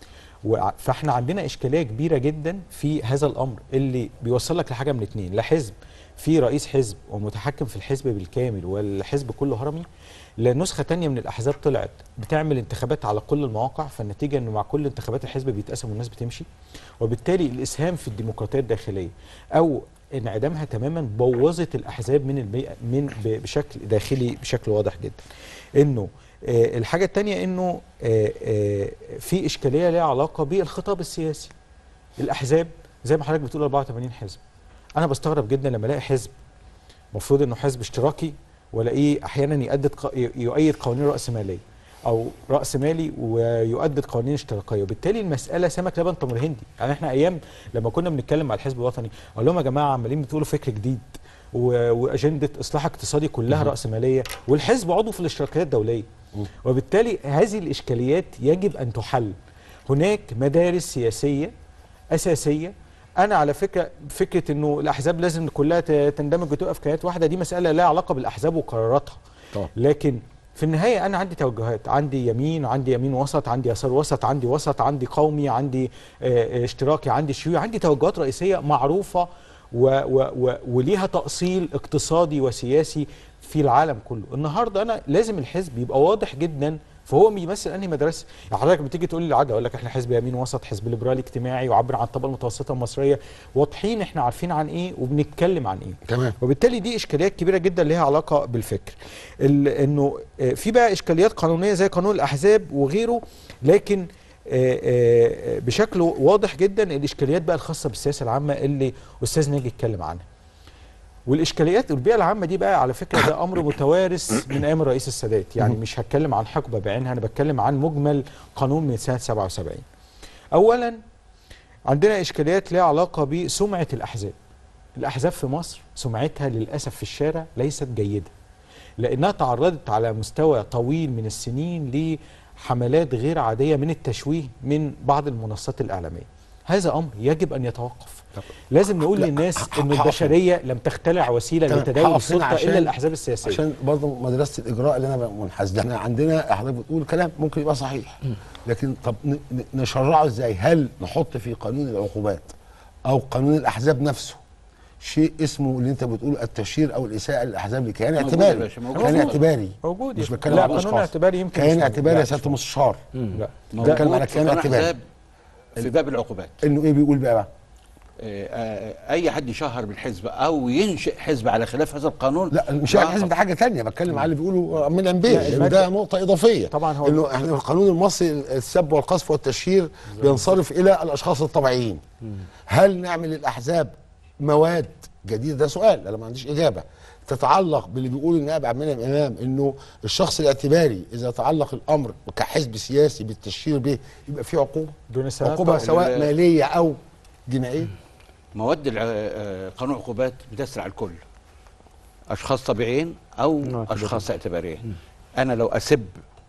وع- فاحنا عندنا اشكاليه كبيره جدا في هذا الامر اللي بيوصل لك لحاجه من اتنين لا حزب في رئيس حزب ومتحكم في الحزب بالكامل والحزب كله هرمي لا نسخه تانية من الاحزاب طلعت بتعمل انتخابات على كل المواقع فالنتيجه انه مع كل انتخابات الحزب بيتقسم والناس بتمشي وبالتالي الاسهام في الديمقراطيه الداخليه او انعدامها تماما بوظت الاحزاب من البيئه من ب- بشكل داخلي بشكل واضح جدا انه آه، الحاجه الثانيه انه آه، آه، في اشكاليه ليها علاقه بالخطاب السياسي الاحزاب زي ما حضرتك بتقول 84 حزب انا بستغرب جدا لما الاقي حزب المفروض انه حزب اشتراكي والاقيه احيانا يؤدد ق- يؤيد قوانين راسماليه او راس مالي ويؤدد قوانين اشتراكيه وبالتالي المساله سمك لبن تمر هندي يعني احنا ايام لما كنا بنتكلم مع الحزب الوطني اقول لهم يا جماعه عمالين بتقولوا فكر جديد و- واجنده اصلاح اقتصادي كلها راسماليه والحزب عضو في الاشتراكيات الدوليه وبالتالي هذه الاشكاليات يجب ان تحل هناك مدارس سياسيه اساسيه انا على فكره فكره انه الاحزاب لازم كلها ت- تندمج وتبقى في كيانات واحده دي مساله لها علاقه بالاحزاب وقراراتها طبعا. لكن في النهايه انا عندي توجهات عندي يمين عندي يمين وسط عندي يسار وسط عندي وسط عندي قومي عندي آه، آه، اشتراكي عندي شيوعي عندي توجهات رئيسيه معروفه و و و وليها تاصيل اقتصادي وسياسي في العالم كله النهارده انا لازم الحزب يبقى واضح جدا فهو بيمثل انهي مدرسه يعني حضرتك بتيجي تقول لي العاده اقول لك احنا حزب يمين وسط حزب ليبرالي اجتماعي يعبر عن الطبقه المتوسطه المصريه واضحين احنا عارفين عن ايه وبنتكلم عن ايه تمام وبالتالي دي اشكاليات كبيره جدا ليها علاقه بالفكر ال- انه آه، في بقى اشكاليات قانونيه زي قانون الاحزاب وغيره لكن آه، آه، بشكل واضح جدا الاشكاليات بقى الخاصه بالسياسه العامه اللي استاذ ناجي اتكلم عنها والاشكاليات البيئه العامه دي بقى على فكره ده امر متوارث من ايام الرئيس السادات يعني مش هتكلم عن حقبه بعينها انا بتكلم عن مجمل قانون من سنه 77 اولا عندنا اشكاليات ليها علاقه بسمعه الاحزاب الاحزاب في مصر سمعتها للاسف في الشارع ليست جيده لانها تعرضت على مستوى طويل من السنين لحملات غير عاديه من التشويه من بعض المنصات الاعلاميه هذا امر يجب ان يتوقف لازم نقول لا، للناس ح- ان هقف البشريه لم تخترع وسيله تمام. لتداول هقف هنا السلطه عشان- الا الاحزاب السياسيه عشان برضه مدرسه الاجراء اللي انا منحاز لها احنا عندنا حضرتك بتقول كلام ممكن يبقى صحيح لكن طب ن- ن- نشرعه ازاي هل نحط في قانون العقوبات او قانون الاحزاب نفسه شيء اسمه اللي انت بتقول التشهير او الاساءه للاحزاب لكيان موجود يا اعتباري باشا، موجود. كيان موجود. اعتباري موجود مش يا- بتكلم لا، على قانون الاشخاص اعتباري يمكن كيان مش اعتباري يا موجود. سياده المستشار لا موجود بتكلم على في كيان قانون اعتباري. أحزاب في باب العقوبات انه ايه بيقول بقى, بقى آه، آه، اي حد يشهر بالحزب او ينشئ حزب على خلاف هذا القانون لا مش يعاقب. على الحزب ده حاجه تانية بتكلم على اللي بيقولوا من الانبياء لا، لان المادة- ده نقطه اضافيه طبعاً هو- انه احنا في القانون المصري السب والقذف والتشهير بينصرف الى الاشخاص الطبيعيين هل نعمل الاحزاب مواد جديده ده سؤال انا ما عنديش اجابه تتعلق باللي بيقول النائب عبد المنعم امام انه الشخص الاعتباري اذا تعلق الامر كحزب سياسي بالتشهير به يبقى في عقوبه دون سبب عقوبه طبعاً. سواء ال- ماليه او جنائيه مواد الع- آه، قانون العقوبات بتسرع الكل اشخاص طبيعيين او نعم، اشخاص اعتباريين انا لو اسب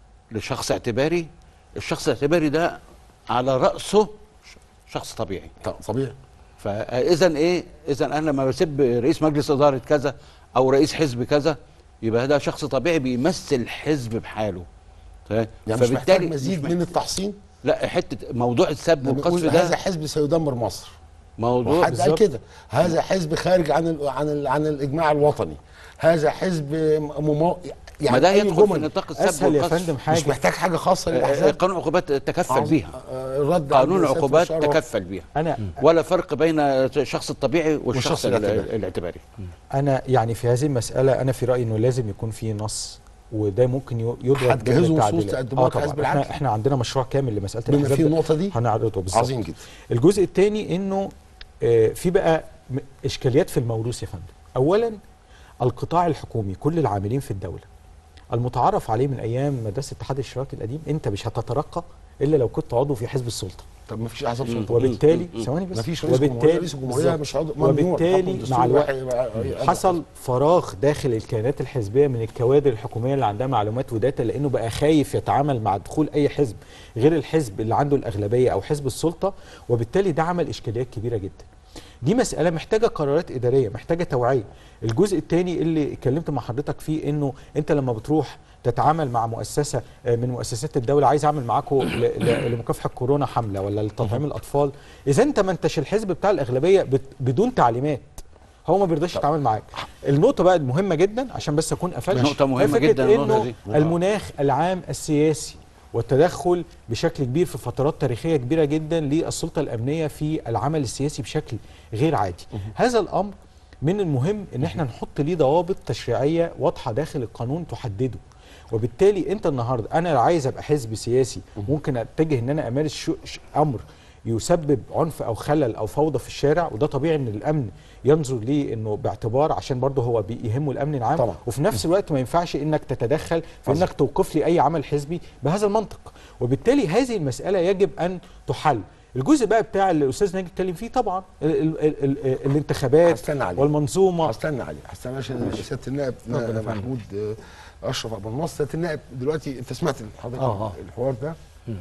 لشخص اعتباري الشخص الاعتباري ده على راسه ش- شخص طبيعي طب طبيعي فاذا ايه اذا انا لما بسب رئيس مجلس اداره كذا او رئيس حزب كذا يبقى ده شخص طبيعي بيمثل حزب بحاله تمام؟ يعني مش محتاج مش مزيد محتاج- من التحصين لا حته موضوع السب لما والقذف يقول هذا ده حزب سيدمر مصر موضوع وحد قال بالظبط. كده هذا حزب خارج عن ال عن ال عن الاجماع الوطني هذا حزب ممو... يعني ما ده أي يدخل في جمل نطاق السب اسهل يا والقذف فندم مش حاجه محتاج حاجه خاصه آه، للاحزاب قانون العقوبات تكفل عظيم. بيها آه، الرد قانون عند سيادة العقوبات المستشار تكفل بيها انا ولا فرق بين الشخص الطبيعي والشخص والشخص ال- الاعتباري. الاعتباري انا يعني في هذه المساله انا في رايي انه لازم يكون في نص وده ممكن ي- يدرك هتجهزوا ضمن نصوص التعديلات. تقدموها اه طبعا كحزب احنا, العدل؟ احنا عندنا مشروع كامل لمساله بما الأحزاب فيه ده. النقطه دي هنعرضه بالظبط عظيم جدا الجزء الثاني انه آه، في بقى م- اشكاليات في الموروث يا فندم اولا القطاع الحكومي كل العاملين في الدوله المتعارف عليه من ايام مدرسه الاتحاد الاشتراكي القديم انت مش هتترقى الا لو كنت عضو في حزب السلطه طب ما فيش احزاب سلطه وبالتالي مم. ثواني بس ما فيش رئيس جمهوريه رئيس الجمهوريه بالظبط. مش عضو ممنوع وبالتالي حكم مع دستوري الوقت واحد- حصل فراغ داخل الكيانات الحزبيه من الكوادر الحكوميه اللي عندها معلومات وداتا لانه بقى خايف يتعامل مع دخول اي حزب غير الحزب اللي عنده الاغلبيه او حزب السلطه وبالتالي ده عمل اشكاليات كبيره جدا. دي مساله محتاجه قرارات اداريه محتاجه توعيه. الجزء الثاني اللي اتكلمت مع حضرتك فيه انه انت لما بتروح تتعامل مع مؤسسه آه، من مؤسسات الدوله عايز اعمل معاكم ل- ل- لمكافحه كورونا حمله ولا لتطعيم الاطفال اذا انت ما انتش الحزب بتاع الاغلبيه بت- بدون تعليمات هو ما بيرضاش يتعامل معاك النقطه بقى المهمه جدا عشان بس اكون قفلت نقطة مهمة هي فكرة جدا النقطة إنه دي. المناخ العام السياسي والتدخل بشكل كبير في فترات تاريخيه كبيره جدا للسلطه الامنيه في العمل السياسي بشكل غير عادي هذا الامر من المهم ان احنا نحط ليه ضوابط تشريعيه واضحه داخل القانون تحدده وبالتالي انت النهارده انا لو عايز ابقى حزب سياسي ممكن اتجه ان انا امارس شو ش- امر يسبب عنف او خلل او فوضى في الشارع وده طبيعي ان الامن ينظر ليه انه باعتبار عشان برضه هو بيهمه الامن العام طبعا. وفي نفس الوقت ما ينفعش انك تتدخل في انك توقف لي اي عمل حزبي بهذا المنطق وبالتالي هذه المساله يجب ان تحل الجزء بقى بتاع اللي الاستاذ ناجي اتكلم فيه طبعا ال ال ال ال الانتخابات هستنى عليه. والمنظومه هستنى عليه هستنى عشان سياده النائب اتفضل يا فندم. محمود آه، اشرف ابو النصر سياده النائب دلوقتي انت سمعت حضرتك آه، آه. الحوار ده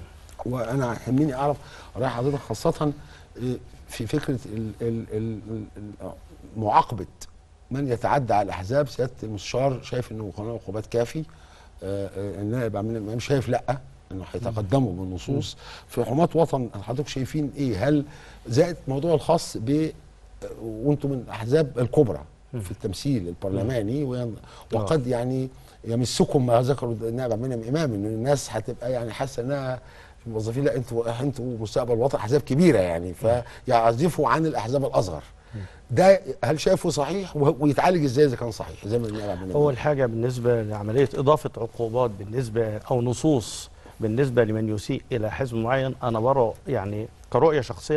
وانا يهمني اعرف راي حضرتك خاصه آه، في فكره ال- ال- ال- ال- ال- معاقبه من يتعدى على الاحزاب سياده المستشار شايف انه قانون العقوبات كافي آه، آه، النائب عامل الامام شايف لا انه هيتقدموا بالنصوص في حماة وطن حضرتك شايفين ايه هل زائد موضوع الخاص ب وانتم من الاحزاب الكبرى في التمثيل البرلماني وين- وقد يعني يمسكم ما ذكر النائب عبد المنعم امام ان الناس هتبقى يعني حاسه انها الموظفين لا انتوا انتوا مستقبل الوطن احزاب كبيره يعني فيعزفوا عن الاحزاب الاصغر ده هل شايفه صحيح وه- ويتعالج ازاي اذا كان صحيح زي ما النائب عبد المنعم اول حاجه بالنسبه لعمليه اضافه عقوبات بالنسبه او نصوص بالنسبه لمن يسيء الى حزب معين انا برى يعني كرؤيه شخصيه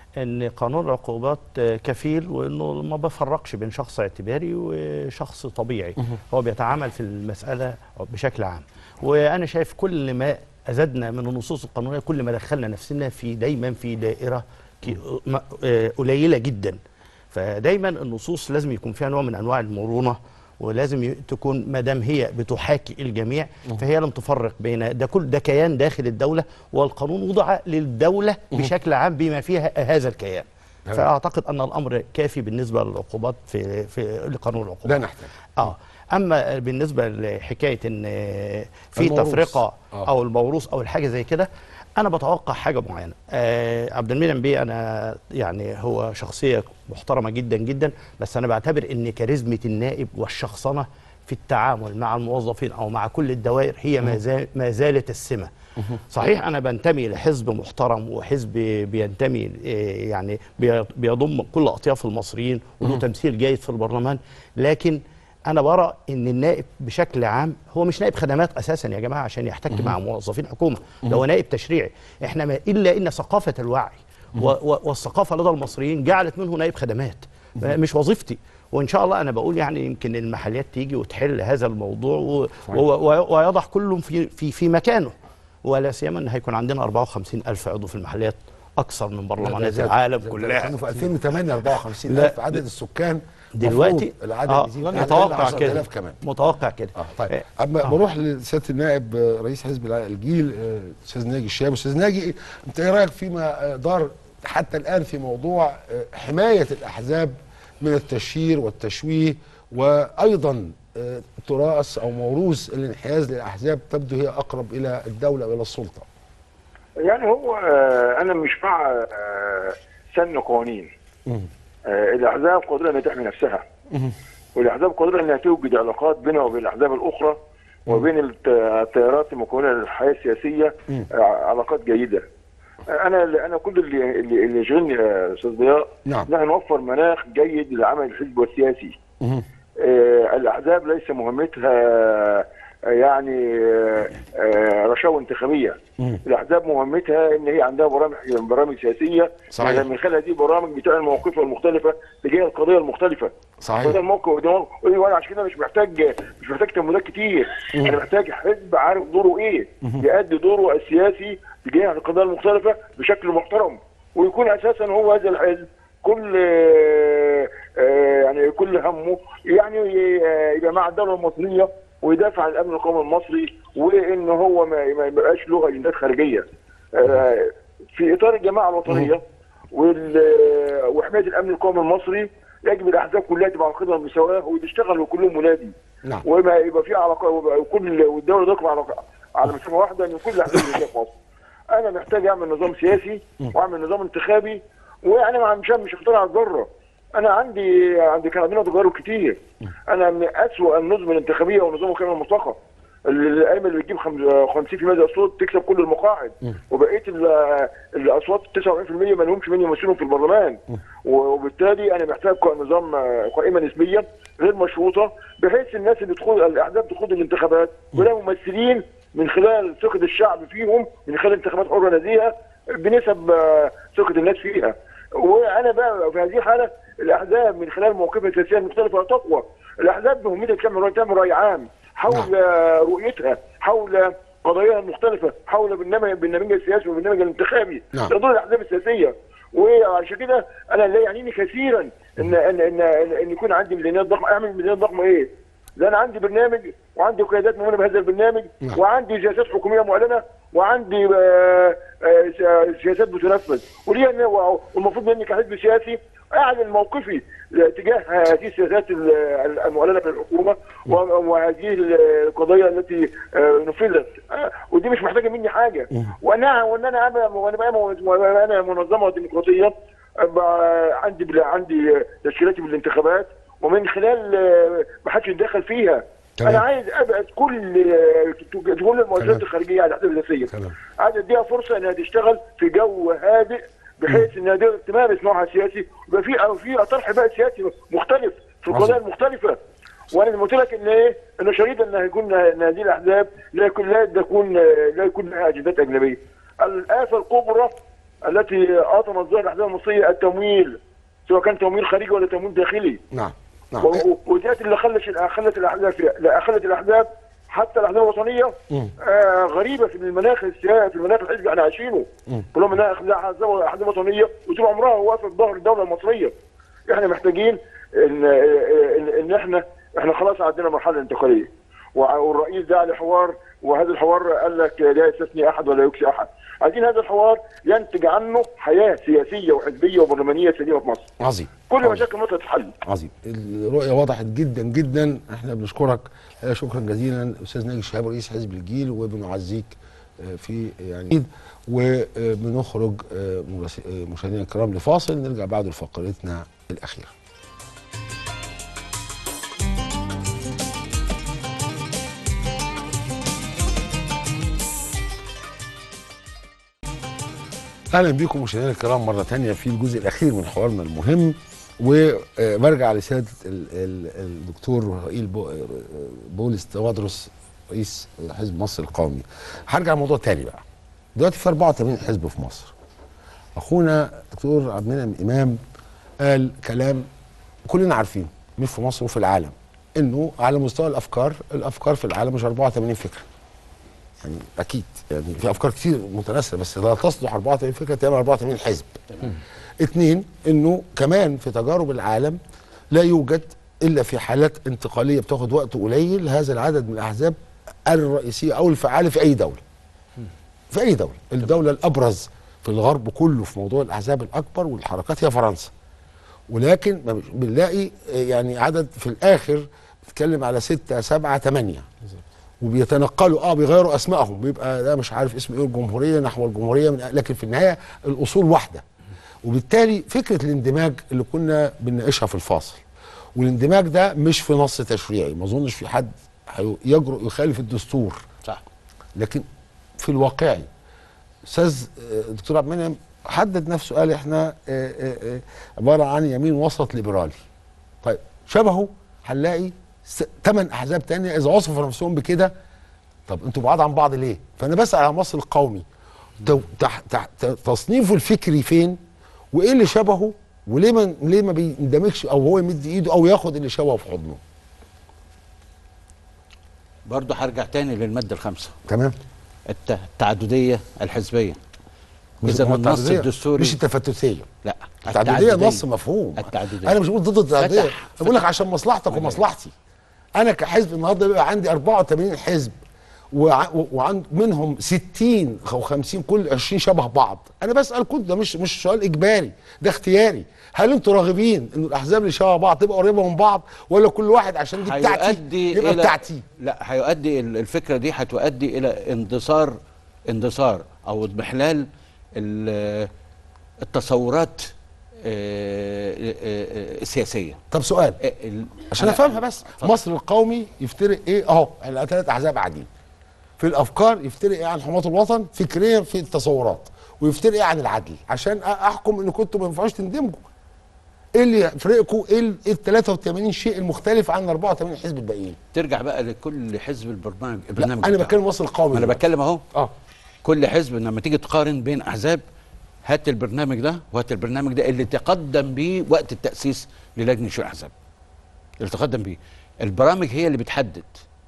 ان قانون العقوبات آه، كفيل وانه ما بفرقش بين شخص اعتباري وشخص طبيعي هو بيتعامل في المساله بشكل عام وانا شايف كل ما ازدنا من النصوص القانونيه كل ما دخلنا نفسنا في دايما في دائره كي- م- آه، قليله جدا فدايما النصوص لازم يكون فيها نوع من انواع المرونه ولازم ي- تكون ما دام هي بتحاكي الجميع فهي لم تفرق بين ده كل ده كيان داخل الدوله والقانون وضع للدوله بشكل عام بما فيها هذا الكيان تمام. فاعتقد ان الامر كافي بالنسبه للعقوبات في في لقانون العقوبات لا نحتاج اه اما بالنسبه لحكايه ان في الموروث. تفرقه آه. او الموروث او الحاجه زي كده انا بتوقع حاجه معينه آه عبد المنعم بيه انا يعني هو شخصيه محترمه جدا جدا بس انا بعتبر ان كاريزمه النائب والشخصنه في التعامل مع الموظفين او مع كل الدوائر هي ما زال- ما زالت السمه صحيح انا بنتمي لحزب محترم وحزب بينتمي آه، يعني بي- بيضم كل اطياف المصريين وله تمثيل جيد في البرلمان لكن انا برى ان النائب بشكل عام هو مش نائب خدمات اساسا يا جماعه عشان يحتك مع موظفين حكومه ده هو نائب تشريعي احنا ما الا ان ثقافه الوعي و- و- والثقافه لدى المصريين جعلت منه نائب خدمات مش وظيفتي وان شاء الله انا بقول يعني يمكن المحليات تيجي وتحل هذا الموضوع و- و- و- ويضع كل في في في مكانه ولا سيما ان هيكون عندنا 54 الف عضو في المحليات اكثر من برلمانات زاد- العالم زاد- كلها كانوا في 2008 54 لا. ألف عدد السكان دلوقتي مفروض العدد آه يزيد متوقع 10,000 كده كمان متوقع كده اه طيب آه، اما آه. بروح لسياده النائب آه، رئيس حزب الع- الجيل آه، استاذ ناجي الشاب استاذ ناجي انت ايه رايك فيما آه، دار حتى الان في موضوع آه، حمايه الاحزاب من التشهير والتشويه وايضا آه، تراث او موروث الانحياز للاحزاب تبدو هي اقرب الى الدوله والى السلطه يعني هو آه، انا مش مع آه، سن قوانين مم. آه، الاحزاب قادره انها تحمي نفسها والاحزاب قادره انها توجد علاقات بينها وبين الاحزاب الاخرى وبين الت- التيارات المكونه للحياه السياسيه آه، علاقات جيده آه، انا انا كل اللي اللي اللي يشغلني يا استاذ ضياء نعم. ان احنا نوفر مناخ جيد للعمل الحزبي والسياسي مم. آه، الاحزاب ليس مهمتها آه، يعني آه، آه، رشاوى انتخابيه مم. الاحزاب مهمتها ان هي عندها برامج برامج سياسيه صحيح. يعني من خلال هذه البرامج بتعمل مواقفها المختلفه تجاه القضيه المختلفه صحيح. وده الموقف وده موقف وانا عشان كده مش محتاج مش محتاج تمويلات كتير انا محتاج حزب عارف دوره ايه يؤدي دوره السياسي تجاه القضايا المختلفه بشكل محترم ويكون اساسا هو هذا الحزب كل آه، آه، يعني كل همه يعني آه، يبقى مع الدوله المصريه ويدافع عن الامن القومي المصري وان هو ما ما يبقاش له اجندات خارجيه آه، في اطار الجماعه الوطنيه وال- وحمايه الامن القومي المصري يجب الاحزاب كلها تبقى على قدم المساواه وتشتغل وكلهم ولادي نعم. وما يبقى في علاقه وكل والدوله تقف على على مسافه واحده ان كل الاحزاب اللي في مصر انا محتاج اعمل نظام سياسي واعمل نظام انتخابي وانا ما- مش مش اخترع الذره انا عندي عندي كان عندنا تجارب كتير انا من اسوء النظم الانتخابيه ونظام القيم المطلقه الايام اللي بتجيب خم- 50% من الاصوات تكسب كل المقاعد وبقيه ال- الاصوات 99% ما لهمش من يمثلهم في البرلمان وبالتالي انا محتاج نظام آه، قائمه نسبيه غير مشروطه بحيث الناس اللي تدخل الاحزاب تخوض الانتخابات ولها ممثلين من خلال ثقه الشعب فيهم من خلال انتخابات حره نزيهه بنسب آه، ثقه الناس فيها وانا بقى في هذه الحاله الاحزاب من خلال مواقفها السياسيه المختلفه تقوى الاحزاب بهمتها تعمل تعمل راي عام حول آه، رؤيتها حول قضاياها المختلفه حول برنامج برنامجها السياسي والبرنامج الانتخابي نعم. ده دور الاحزاب السياسيه وعشان كده انا لا يعنيني كثيرا ان ان ان, إن, إن يكون عندي ميزانيات ضخمه اعمل ميزانيات ضخمه ايه؟ ده انا عندي برنامج وعندي قيادات مؤمنه بهذا البرنامج نعم. وعندي سياسات حكوميه معلنه وعندي آه، آه، سيا- سياسات بتنفذ وليه إن- والمفروض اني كحزب سياسي اعلن موقفي تجاه هذه السياسات ال- المعلنه في الحكومه و- وهذه القضايا التي آه، نفذت آه، ودي مش محتاجه مني حاجه وانا وان انا أعمل- وانا بقى- وأنا انا منظمه ديمقراطيه أبقى عندي بلا- عندي تشكيلاتي بالانتخابات ومن خلال آه، ما حدش يتدخل فيها تمام. انا عايز ابعد كل كل المؤسسات تمام. الخارجيه عن الاحزاب السياسيه تمام. عايز اديها فرصه انها تشتغل في جو هادئ بحيث انها تقدر تمارس نوعها السياسي ويبقى في أو في اطار حمايه سياسي مختلف في القضايا عظيم. المختلفه وانا قلت لك ان ايه انه شريط ان هيكون ان هذه الاحزاب لا يكون لا تكون لا يكون لها اجندات اجنبيه الافه الكبرى التي اعطت ظاهر الاحزاب المصريه التمويل سواء كان تمويل خارجي ولا تمويل داخلي نعم نعم و- و- وديت اللي خلت خلت الاحزاب لا خلت الاحزاب حتى الاحزاب الوطنيه آه غريبه في المناخ السياسي في المناخ الحزبي احنا عايشينه كلهم مناخ احزاب احزاب وطنيه وطول عمرها واقفه في ظهر الدوله المصريه احنا محتاجين ان ان, إن احنا احنا خلاص عدينا مرحله انتقاليه وع- والرئيس دعا لحوار وهذا الحوار قال لك لا يستثني احد ولا يكسي احد عايزين هذا الحوار ينتج عنه حياه سياسيه وحزبيه وبرلمانيه سليمه في مصر عظيم كل عظيم. مشاكل مصر تتحل عظيم الرؤيه وضحت جدا جدا احنا بنشكرك آه، شكرا جزيلا استاذ ناجي شهاب رئيس حزب الجيل وبنعزيك آه، في يعني وبنخرج آه، مراسل- آه، مشاهدينا الكرام لفاصل نرجع بعد لفقرتنا الاخيره اهلا بكم مشاهدينا الكرام مره تانية في الجزء الاخير من حوارنا المهم وبرجع لسياده ال- ال- الدكتور رائيل بو- بولس توادرس رئيس حزب مصر القومي هرجع لموضوع تاني بقى دلوقتي في 84 حزب في مصر اخونا دكتور عبد المنعم امام قال كلام كلنا عارفينه مش في مصر وفي العالم انه على مستوى الافكار الافكار في العالم مش 84 فكره يعني اكيد يعني في افكار كتير متناثره بس لا تصلح 84 فكره تعمل 84 حزب اثنين انه كمان في تجارب العالم لا يوجد الا في حالات انتقاليه بتاخد وقت قليل هذا العدد من الاحزاب الرئيسيه او الفعاله في اي دوله في اي دوله الدوله الابرز في الغرب كله في موضوع الاحزاب الاكبر والحركات هي فرنسا ولكن ما بش- بنلاقي آه، يعني عدد في الاخر بتتكلم على ستة سبعة ثمانية وبيتنقلوا اه بيغيروا اسمائهم بيبقى ده مش عارف اسم ايه الجمهوريه نحو الجمهوريه من لكن في النهايه الاصول واحده وبالتالي فكره الاندماج اللي كنا بنناقشها في الفاصل والاندماج ده مش في نص تشريعي ما اظنش في حد هي- يجرؤ يخالف الدستور صح لكن في الواقعي استاذ آه، دكتور عبد المنعم حدد نفسه قال احنا آه، آه، آه، عباره عن يمين وسط ليبرالي طيب شبهه هنلاقي ثمان احزاب تانية اذا وصفوا نفسهم بكده طب انتوا بعاد عن بعض ليه فانا بسال على مصر القومي تو- تح- تح- ت- تصنيفه الفكري فين وايه اللي شبهه وليه ما ليه ما بيندمجش او هو يمد ايده او ياخد اللي شبهه في حضنه برضه هرجع تاني للماده الخامسه تمام الت- التعدديه الحزبيه مش اذا ما هو النص التعددية الدستوري مش التفتتيه لا التعدديه نص مفهوم التعدديه انا مش بقول ضد التعدديه فتح- انا بقول لك فتح. عشان مصلحتك ومصلحتي انا كحزب النهارده بيبقى عندي 84 حزب وع- و- وعند منهم 60 او 50 كل 20 شبه بعض انا بسال كنت ده مش مش سؤال اجباري ده اختياري هل انتوا راغبين ان الاحزاب اللي شبه بعض تبقى قريبه من بعض ولا كل واحد عشان دي بتاعتي هيؤدي يبقى إلى- بتاعتي لا هيؤدي ال- الفكره دي هتؤدي الى اندثار اندثار او اضمحلال ال- التصورات آه، آه، آه، السياسيه طب سؤال آه، ال- عشان أنا- افهمها بس اتفضل. مصر القومي يفترق ايه اهو احنا ثلاث احزاب قاعدين في الافكار يفترق ايه عن حماة الوطن فكريا في التصورات ويفترق ايه عن العدل عشان أ- احكم ان كنتوا ما ينفعوش تندمجوا ايه اللي يفرقكم ايه ال إيه ال 83 شيء المختلف عن 84 حزب الباقيين ترجع بقى لكل حزب البرنامج لا البرنامج انا بتاعه. بتكلم مصر القومي ما انا دلوقتي. بتكلم اهو اه كل حزب لما تيجي تقارن بين احزاب هات البرنامج ده وهات البرنامج ده اللي تقدم بيه وقت التاسيس للجنه شؤون الاحزاب اللي تقدم بيه البرامج هي اللي بتحدد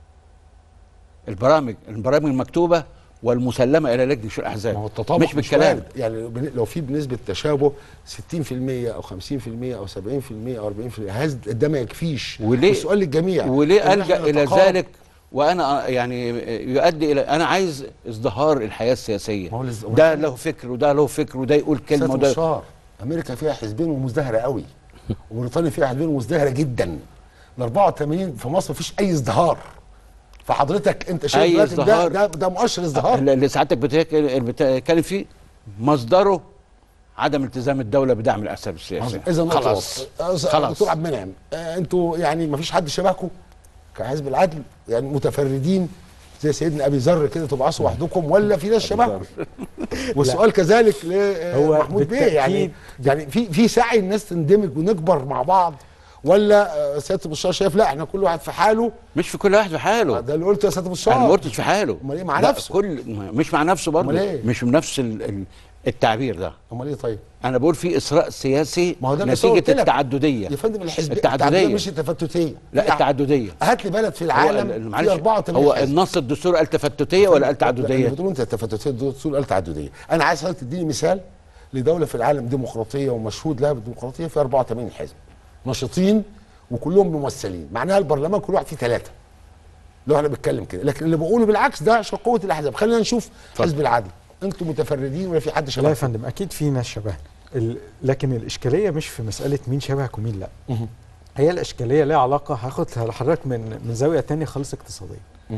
البرامج البرامج المكتوبه والمسلمه الى لجنه شؤون الاحزاب ما هو التطابق مش بالكلام وارد. يعني بن- لو في بنسبه تشابه 60% او 50% او 70% او 40% هذا ده ما يكفيش وليه- السؤال للجميع وليه إن الجا إحنا الى نتقارب. ذلك وانا يعني يؤدي الى انا عايز ازدهار الحياه السياسيه ما هو الاز- ده له فكر وده له فكر وده يقول كلمه سيادة وده المستشار امريكا فيها حزبين ومزدهره قوي وبريطانيا فيها حزبين ومزدهره جدا ال 84 في مصر مفيش اي ازدهار فحضرتك انت شايف أي دلوقتي ده, ازدهار. ده ده مؤشر ازدهار اللي سعادتك بتك- بتتكلم فيه مصدره عدم التزام الدوله بدعم الاحزاب السياسيه اذا خلاص خلاص خلاص. دكتور عبد المنعم آه، انتوا يعني مفيش حد شبهكم كحزب العدل يعني متفردين زي سيدنا ابي ذر كده تبعثوا وحدكم ولا في ناس شبهكم والسؤال كذلك هو لمحمود بيه يعني بالتأكيد- يعني في في سعي الناس تندمج ونكبر مع بعض ولا آه، سياده المستشار شايف لا احنا كل واحد في حاله مش في كل واحد في حاله ده اللي قلته يا سياده المستشار انا ما قلتش في حاله امال ايه مع لا، نفسه كل مش مع نفسه برضه أمال إيه؟ مش من نفس ال... ال... التعبير ده امال ايه طيب انا بقول في اثراء سياسي ما هو ده اللي قلت نتيجه لك. التعدديه يا فندم الحزب التعدديه مش التفتتيه لا في- التعدديه هات لي بلد في هو العالم ال- في معلش 84 هو حزب. النص الدستوري قال تفتتيه ولا قال اللي تعدديه؟ بتقول انت التفتتيه دول تقول قال تعدديه انا عايز حضرتك تديني مثال لدوله في العالم ديمقراطيه ومشهود لها بالديمقراطيه في 84 حزب نشيطين وكلهم ممثلين معناها البرلمان كل واحد فيه ثلاثه لو احنا بنتكلم كده لكن اللي بقوله بالعكس ده عشان قوه الاحزاب خلينا نشوف حزب العدل انتم متفردين ولا في حد لا يا شبهكم فندم اكيد في ناس شبهنا ال- لكن الاشكاليه مش في مساله مين شبهك ومين لا هي الاشكاليه ليها علاقه هاخد لحضرتك من من زاويه تانية خالص اقتصاديه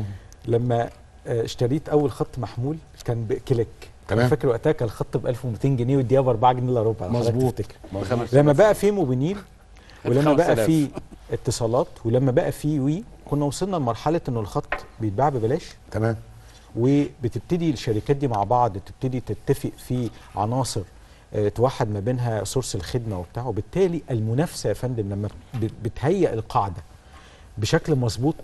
لما آه، اشتريت اول خط محمول كان بكليك تمام. أنا فاكر وقتها كان الخط ب 1200 جنيه والدقيقه ب 4 جنيه الا ربع لو حضرتك مظبوط. تفتكر بخمس لما بقى في موبينيل ولما بقى 5000. في اتصالات ولما بقى في وي كنا وصلنا لمرحله انه الخط بيتباع ببلاش تمام وبتبتدي الشركات دي مع بعض تبتدي تتفق في عناصر آه، توحد ما بينها سورس الخدمه وبتاع وبالتالي المنافسه يا فندم لما بت- بتهيئ القاعده بشكل مظبوط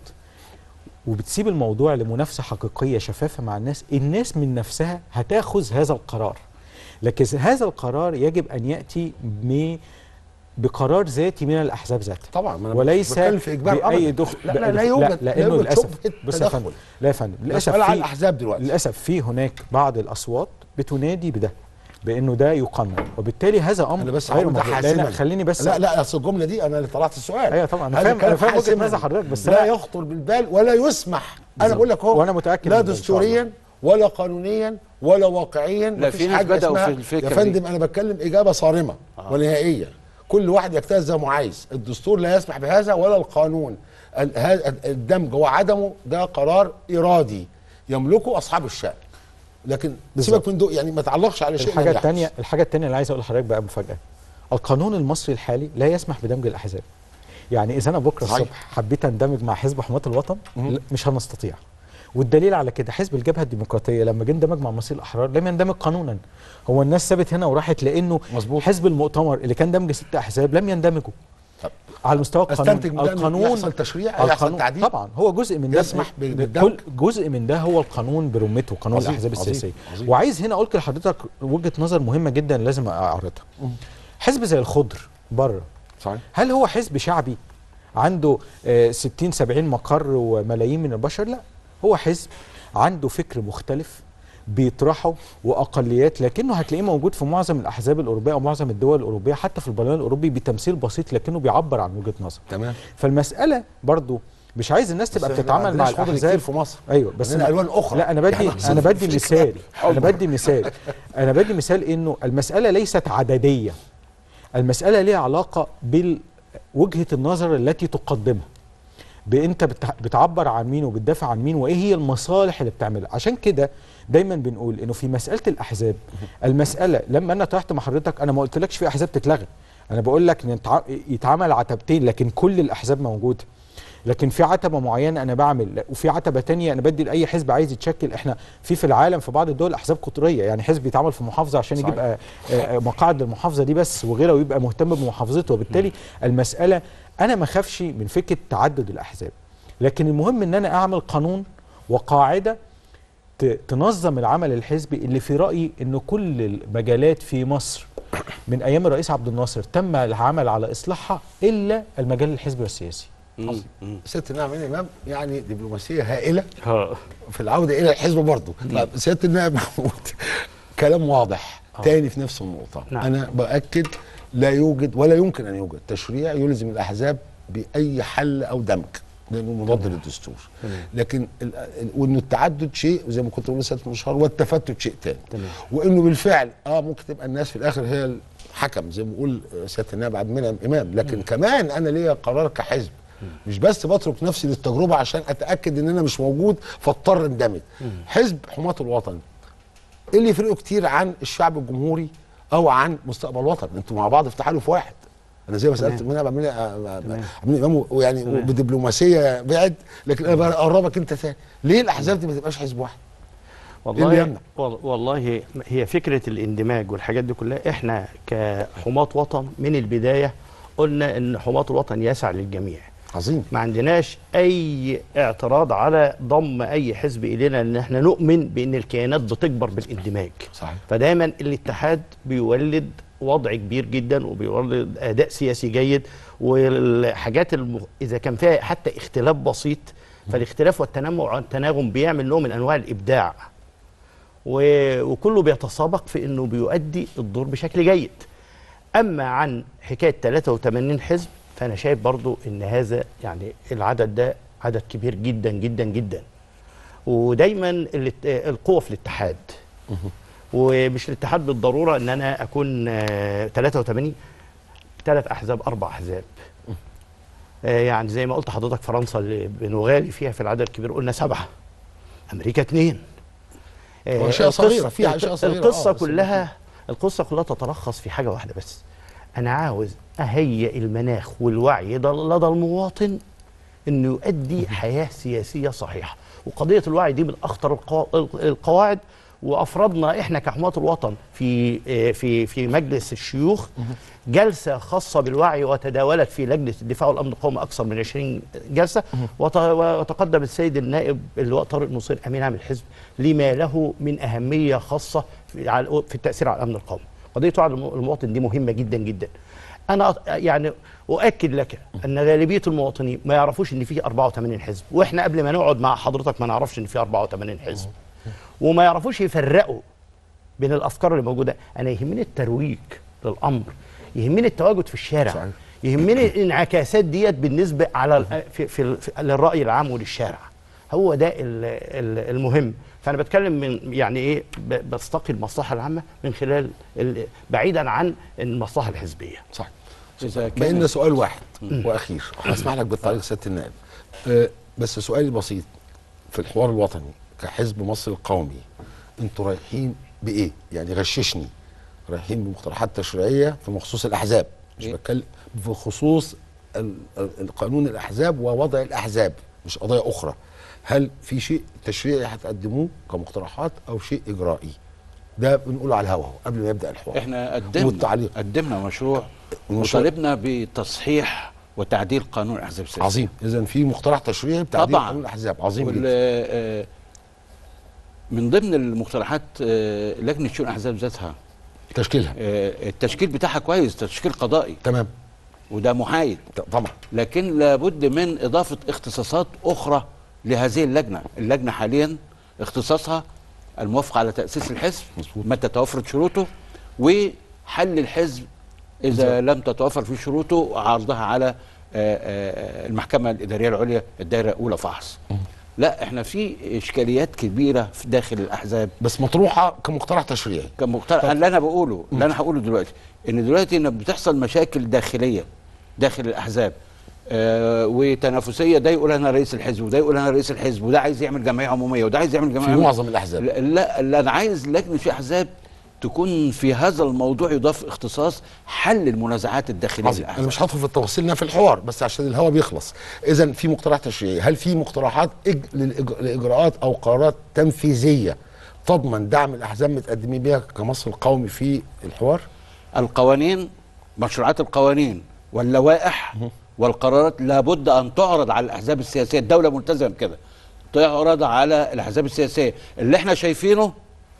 وبتسيب الموضوع لمنافسه حقيقيه شفافه مع الناس الناس من نفسها هتاخذ هذا القرار لكن هذا القرار يجب ان ياتي م- بقرار ذاتي من الاحزاب ذاتها طبعا ما أنا وليس بتكلم في اجبار باي أبداً. دخل لا لا لا يوجد لا لانه يوجد للاسف شبهة بص يا تدخل. فندم لا يا فندم للاسف مسألة على في الاحزاب دلوقتي للاسف في هناك بعض الاصوات بتنادي بده بانه ده يقنن وبالتالي هذا امر انا بس غير هقول ده مقبول. لا، حاسما لا خليني بس لا لا اصل الجمله دي انا اللي طلعت السؤال ايوه طبعا انا هذا فاهم انا كلام فاهم وجهه حاسما. نظر حضرتك بس لا أنا يخطر بالبال ولا يسمح انا بالظبط. بقول لك اهو وأنا متأكد لا من ده إن شاء الله. دستوريا ولا قانونيا ولا واقعيا لا، مفيش في ناس حاجة بدأوا اسمها- في الفكرة يا دي. فندم انا بتكلم اجابه صارمه ونهائيه كل واحد يجتهد زي ما عايز الدستور لا يسمح بهذا ولا القانون ال- هذا الدمج وعدمه ده قرار ارادي يملكه اصحاب الشأن لكن سيبك من دول يعني ما تعلقش على شيء الحاجه لم يحدث. الثانيه الحاجه الثانيه اللي عايز اقول لحضرتك بقى مفاجاه القانون المصري الحالي لا يسمح بدمج الاحزاب يعني اذا انا بكره صحيح. الصبح حبيت اندمج مع حزب حماة الوطن لا، مش هنستطيع والدليل على كده حزب الجبهه الديمقراطيه لما جه اندمج مع مصير الاحرار لم يندمج قانونا هو الناس سابت هنا وراحت لانه مظبوط. حزب المؤتمر اللي كان دمج ست احزاب لم يندمجوا طب على المستوى القانوني استنتج من ده إنه يحصل تشريع يحصل القانون تعديل طبعا هو جزء من ده يسمح ب- بالدمج؟ كل جزء من ده هو القانون برمته قانون عظيم، الاحزاب عظيم، السياسيه عظيم. وعايز هنا اقول لحضرتك وجهه نظر مهمه جدا لازم اعرضها حزب زي الخضر بره صحيح هل هو حزب شعبي عنده آه، 60 70 مقر وملايين من البشر لا هو حزب عنده فكر مختلف بيطرحه واقليات لكنه هتلاقيه موجود في معظم الاحزاب الاوروبيه او معظم الدول الاوروبيه حتى في البرلمان الاوروبي بتمثيل بسيط لكنه بيعبر عن وجهه نظر تمام فالمساله برضو مش عايز الناس تبقى بس إحنا بتتعامل ما مع عندناش خضر الاحزاب كتير في مصر ايوه بس عندنا أنا- ألوان أخرى. لا انا بدي يعني انا بدي الفكرة مثال انا حمر. بدي مثال انا بدي مثال انه المساله ليست عدديه المساله ليها علاقه بوجهه النظر التي تقدمها بانت بتع- بتعبر عن مين وبتدافع عن مين وايه هي المصالح اللي بتعملها عشان كده دايما بنقول انه في مساله الاحزاب المساله لما انا طرحت مع حضرتك انا ما قلتلكش في احزاب تتلغى انا بقول لك ان يتع- يتعمل عتبتين لكن كل الاحزاب موجوده لكن في عتبه معينه انا بعمل لا، وفي عتبه تانية انا بدي لاي حزب عايز يتشكل احنا في في العالم في بعض الدول احزاب قطريه يعني حزب يتعمل في محافظه عشان يجيب آه، آه، مقاعد للمحافظه دي بس وغيره ويبقى مهتم بمحافظته وبالتالي المساله انا ما اخافش من فكره تعدد الاحزاب لكن المهم ان انا اعمل قانون وقاعده ت- تنظم العمل الحزبي اللي في رايي ان كل المجالات في مصر من ايام الرئيس عبد الناصر تم العمل على اصلاحها الا المجال الحزبي والسياسي مم. مم. ست النائب عين امام يعني دبلوماسيه هائله ها. في العوده الى الحزب برضه طب سياده النائب محمود كلام واضح تاني في نفس النقطه نعم. انا باكد لا يوجد ولا يمكن ان يوجد تشريع يلزم الاحزاب باي حل او دمج لانه مضاد للدستور لكن ال- ال- وانه التعدد شيء زي ما كنت بقول لسياده المستشار والتفتت شيء تاني تمام. وانه بالفعل اه ممكن تبقى الناس في الاخر هي الحكم زي ما بيقول سياده النائب عبد المنعم امام لكن كمان انا ليا قرار كحزب مش بس بترك نفسي للتجربه عشان اتاكد ان انا مش موجود فاضطر اندمج حزب حماة الوطن ايه اللي يفرقه كتير عن الشعب الجمهوري او عن مستقبل الوطن انتوا مع بعض في تحالف واحد انا زي ما سالت منى بعمل امام يعني بدبلوماسيه بعد لكن انا بقربك انت ثاني ليه الاحزاب دي ما تبقاش حزب واحد اللي والله يمنع؟ وال- والله هي فكره الاندماج والحاجات دي كلها احنا كحماة وطن من البدايه قلنا ان حماة الوطن يسع للجميع عظيم ما عندناش اي اعتراض على ضم اي حزب الينا لان احنا نؤمن بان الكيانات بتكبر بالاندماج صحيح فدايما الاتحاد بيولد وضع كبير جدا وبيولد اداء سياسي جيد والحاجات الم... اذا كان فيها حتى اختلاف بسيط فالاختلاف والتنوع والتناغم بيعمل نوع من انواع الابداع و... وكله بيتسابق في انه بيؤدي الدور بشكل جيد اما عن حكايه 83 حزب فانا شايف برضو ان هذا يعني العدد ده عدد كبير جدا جدا جدا ودايما الات- القوه في الاتحاد ومش الاتحاد بالضروره ان انا اكون آه، 83 ثلاث احزاب اربع احزاب آه، يعني زي ما قلت حضرتك فرنسا اللي بنغالي فيها في العدد الكبير قلنا سبعه امريكا اثنين وأشياء صغيرة، في أشياء صغيرة، القصه آه، بس كلها القصه كلها تتلخص في حاجه واحده بس انا عاوز اهيئ المناخ والوعي ده لدى المواطن انه يؤدي حياه سياسيه صحيحه وقضيه الوعي دي من اخطر القوا- القواعد وافرضنا احنا كحماة الوطن في آه، في في مجلس الشيوخ جلسه خاصه بالوعي وتداولت في لجنه الدفاع والامن القومي اكثر من 20 جلسه وت- وتقدم السيد النائب اللي هو طارق نصير امين عام الحزب لما له من اهميه خاصه في على- في التاثير على الامن القومي قضيه وعي الم- المواطن دي مهمه جدا جدا انا أط- يعني اؤكد لك ان غالبيه المواطنين ما يعرفوش ان في 84 حزب واحنا قبل ما نقعد مع حضرتك ما نعرفش ان في 84 حزب وما يعرفوش يفرقوا بين الافكار اللي موجوده انا يهمني الترويج للامر يهمني التواجد في الشارع صحيح. يهمني الانعكاسات ديت بالنسبه على ال- في, في, في للراي العام وللشارع هو ده ال- ال- المهم فانا بتكلم من يعني ايه ب- بستقي المصلحه العامه من خلال ال- بعيدا عن المصلحه الحزبيه صح إذا بقى لنا كان سؤال واحد واخير هسمح لك بالطريق سياده النائب أه بس سؤالي بسيط في الحوار الوطني كحزب مصر القومي انتوا رايحين بايه؟ يعني غششني رايحين بمقترحات تشريعيه في مخصوص الاحزاب مش إيه؟ بتكلم في خصوص ال- ال- القانون الاحزاب ووضع الاحزاب مش قضايا اخرى هل في شيء تشريعي هتقدموه كمقترحات او شيء اجرائي؟ ده بنقوله على الهوا قبل ما يبدا الحوار احنا قدمنا والتعليق. قدمنا مشروع المشروع- وطالبنا بتصحيح وتعديل قانون الاحزاب السياسيه عظيم اذا في مقترح تشريعي بتعديل طبعاً. قانون الاحزاب عظيم وال- جدا آه، من ضمن المقترحات آه، لجنه شؤون الاحزاب ذاتها تشكيلها آه، التشكيل بتاعها كويس تشكيل قضائي تمام وده محايد ط- طبعا لكن لابد من اضافه اختصاصات اخرى لهذه اللجنه اللجنه حاليا اختصاصها الموافقه على تاسيس الحزب مظبوط. متى توفرت شروطه وحل الحزب اذا لم تتوفر فيه شروطه عرضها على آه، آه، المحكمه الاداريه العليا الدائره الاولى فحص لا احنا في اشكاليات كبيره في داخل الاحزاب بس مطروحه كمقترح تشريعي كمقترح اللي انا بقوله اللي انا هقوله دلوقتي ان دلوقتي ان بتحصل مشاكل داخليه داخل الاحزاب آه وتنافسيه ده يقول انا رئيس الحزب وده يقول انا رئيس الحزب وده عايز يعمل جمعيه عموميه وده عايز يعمل جمعيه في عمومية. معظم الاحزاب لا, لا, لا انا عايز لجنه في احزاب تكون في هذا الموضوع يضاف اختصاص حل المنازعات الداخليه عظيم انا للاحزاب مش هدخل في التفاصيل هنا في الحوار بس عشان الهوا بيخلص اذا في مقترح تشريعي هل في مقترحات إج... للإج... لاجراءات او قرارات تنفيذيه تضمن دعم الاحزاب متقدمين بيها كمصر القومي في الحوار القوانين مشروعات القوانين واللوائح والقرارات لابد ان تعرض على الاحزاب السياسيه الدوله ملتزمه بكده تعرض على الاحزاب السياسيه اللي احنا شايفينه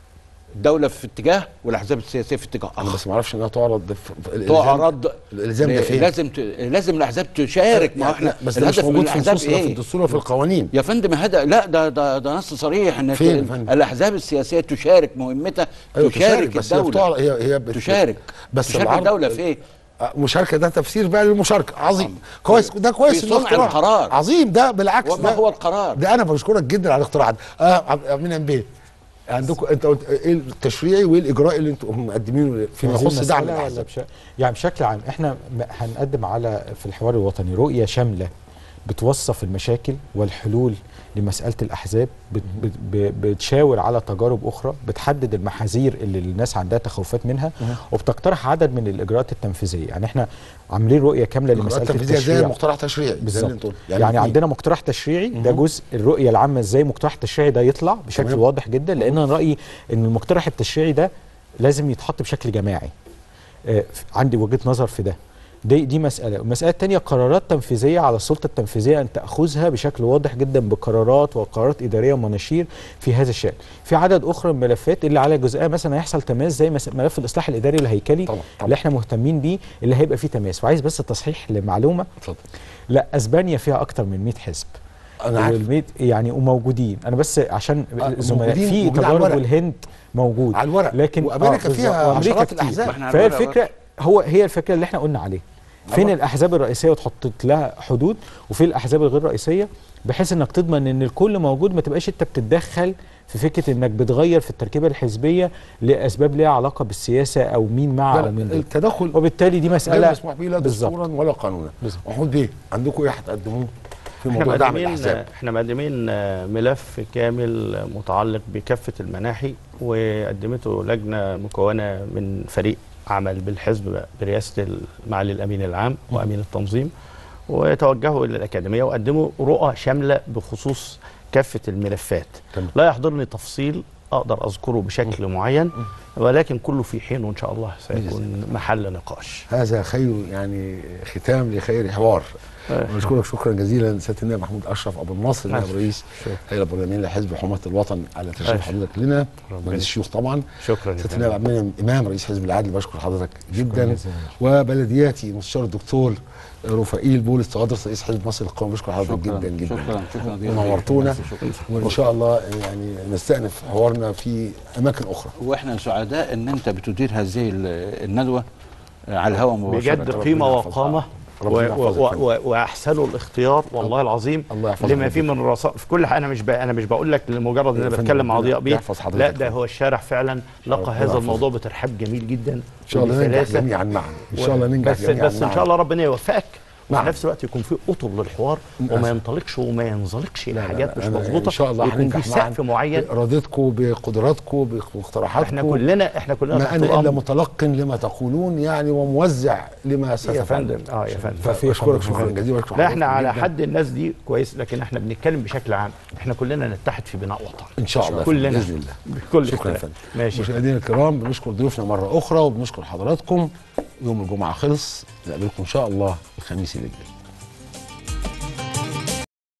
الدوله في اتجاه والاحزاب السياسيه في اتجاه انا اخر بس ما اعرفش انها تعرض في في الإلزام- تعرض الالزام ده ل- فين لازم ت... لازم الاحزاب تشارك ما هو احنا لا، بس ده مش الهدف من موجود في الاحزاب نصوص لا في ايه الدستور وفي القوانين يا فندم هذا لا ده ده ده نص صريح ان فين يا ت- فندم؟ الاحزاب السياسيه تشارك مهمتها أيوة تشارك بس هي الدوله بتعرض- هي هي بت- تشارك بس تشارك العرض- الدوله في ايه؟ آه، مشاركه ده تفسير بقى للمشاركه عظيم كويس ده كويس في إنه صنع اختراع. القرار. عظيم ده بالعكس وما ده هو القرار؟ ده انا بشكرك جدا على الاختراع ده اه عبد امين امبيه عندكم انت قلت ايه التشريعي وايه الاجراء اللي انتم مقدمينه فيما هذه يخص دعم المسألة ولا الاحزاب بش... يعني بشكل عام احنا م- هنقدم على في الحوار الوطني رؤية شاملة بتوصف المشاكل والحلول لمسألة الأحزاب بت... بت... ب- بتشاور على تجارب أخرى بتحدد المحاذير اللي الناس عندها تخوفات منها وبتقترح عدد من الإجراءات التنفيذية يعني احنا عاملين رؤية كاملة الاجراءات لمسألة التنفيذيه زي التشريع مقترح تشريعي زي اللي بالظبط انت قلت يعني, يعني في- عندنا مقترح تشريعي ده جزء الرؤيه العامه ازاي مقترح تشريعي ده يطلع بشكل تمام. واضح جدا لان انا رايي ان المقترح التشريعي ده لازم يتحط بشكل جماعي آه، ف- عندي وجهه نظر في ده دي دي مساله المساله الثانيه قرارات تنفيذيه على السلطه التنفيذيه ان تاخذها بشكل واضح جدا بقرارات وقرارات اداريه ومناشير في هذا الشان في عدد اخرى من الملفات اللي على جزئها مثلا هيحصل تماس زي مس- ملف الاصلاح الاداري الهيكلي طبعا، طبعا. اللي احنا مهتمين بيه اللي هيبقى فيه تماس وعايز بس تصحيح لمعلومه اتفضل لا اسبانيا فيها اكتر من 100 حزب انا عارف والميت يعني وموجودين انا بس عشان آه، الزملاء موجودين- في موجودين على تجارب الورق. والهند موجود على الورق لكن وامريكا بالظبط. فيها وأمريكا عشرات كتير. الاحزاب ما احنا على فهي الورق الفكره هو هي الفكره اللي احنا قلنا عليها فين الاحزاب الرئيسيه وتحطت لها حدود وفين الاحزاب الغير رئيسيه بحيث انك تضمن ان الكل موجود ما تبقاش انت بتتدخل في فكره انك بتغير في التركيبه الحزبيه لاسباب ليها علاقه بالسياسه او مين مع لا، او مين ضد التدخل وبالتالي دي غير مساله مسموح به لا بالظبط. دستورا ولا قانونا بالظبط. محمود بيه عندكم ايه هتقدموه في احنا موضوع دعم مقدمين الاحزاب احنا مقدمين آه، ملف كامل متعلق بكافه المناحي وقدمته لجنه مكونه من فريق عمل بالحزب برئاسه معالي الامين العام وامين التنظيم وتوجهوا الى الاكاديميه وقدموا رؤى شامله بخصوص كافه الملفات تمام. لا يحضرني تفصيل اقدر اذكره بشكل معين ولكن كله في حين وان شاء الله سيكون محل نقاش هذا خير يعني ختام لخير حوار آه. بشكرك شكرا جزيلا سياده النائب محمود اشرف ابو النصر نائب شكرا. رئيس هيئه البرلمانيه لحزب حمايه الوطن على تشريف أيوة. حضرتك لنا ربنا مجلس الشيوخ طبعا شكرا سياده النائب عبد المنعم امام رئيس حزب العدل بشكر حضرتك جدا جزيلا. وبلدياتي مستشار الدكتور رفائيل بولس تغادرس رئيس حزب مصر القومي بشكر حضرتك شكرا جدا جدا شكرا شكرا ضيوف ونورتونا شكرا. وان شاء الله يعني نستأنف حوارنا في اماكن اخرى واحنا سعداء ان انت بتدير هذه ال- الندوه على الهواء مباشره بجد قيمه يحفظها. وقامه و- ربنا يحفظك و- يا فندم. و- واحسنوا الاختيار والله العظيم الله يحفظك لما يا فيه من رصائد في كل حاجه انا مش ب... انا مش بقول لك لمجرد ان يا انا فندم، بتكلم مع ربنا ضياء بيه يحفظ حضرتك لا يا ده فندم. هو الشارع فعلا لقى ربنا هذا يحفظك. الموضوع بترحاب جميل جدا ان شاء الله ننجح وبسلاسة. جميعا معا ان شاء الله ننجح بس جميعا بس ان معاً. شاء الله ربنا يوفقك نعم. وفي نفس الوقت يكون في اطر للحوار للأسف. وما ينطلقش وما ينزلقش الى لا، لا، حاجات مش أنا مظبوطه ان شاء الله ويكون هننجح في معاً سقف معين بارادتكم بقدراتكم باقتراحاتكم احنا كلنا احنا كلنا ما تحت انا الا الأمر. متلق لما تقولون يعني وموزع لما يا ستفعلون فندم اه يا فندم ففي بشكرك فندم. شكرا جزيلا وأشكر لا احنا حضرتك على جداً. حد الناس دي كويس لكن احنا بنتكلم بشكل عام احنا كلنا نتحد في بناء وطن ان شاء الله كلنا باذن الله بكل شكرا يا اختلاف. فندم ماشي مشاهدينا الكرام بنشكر ضيوفنا مره اخرى وبنشكر حضراتكم يوم الجمعه خلص نقابلكم ان شاء الله الخميس اللي جاي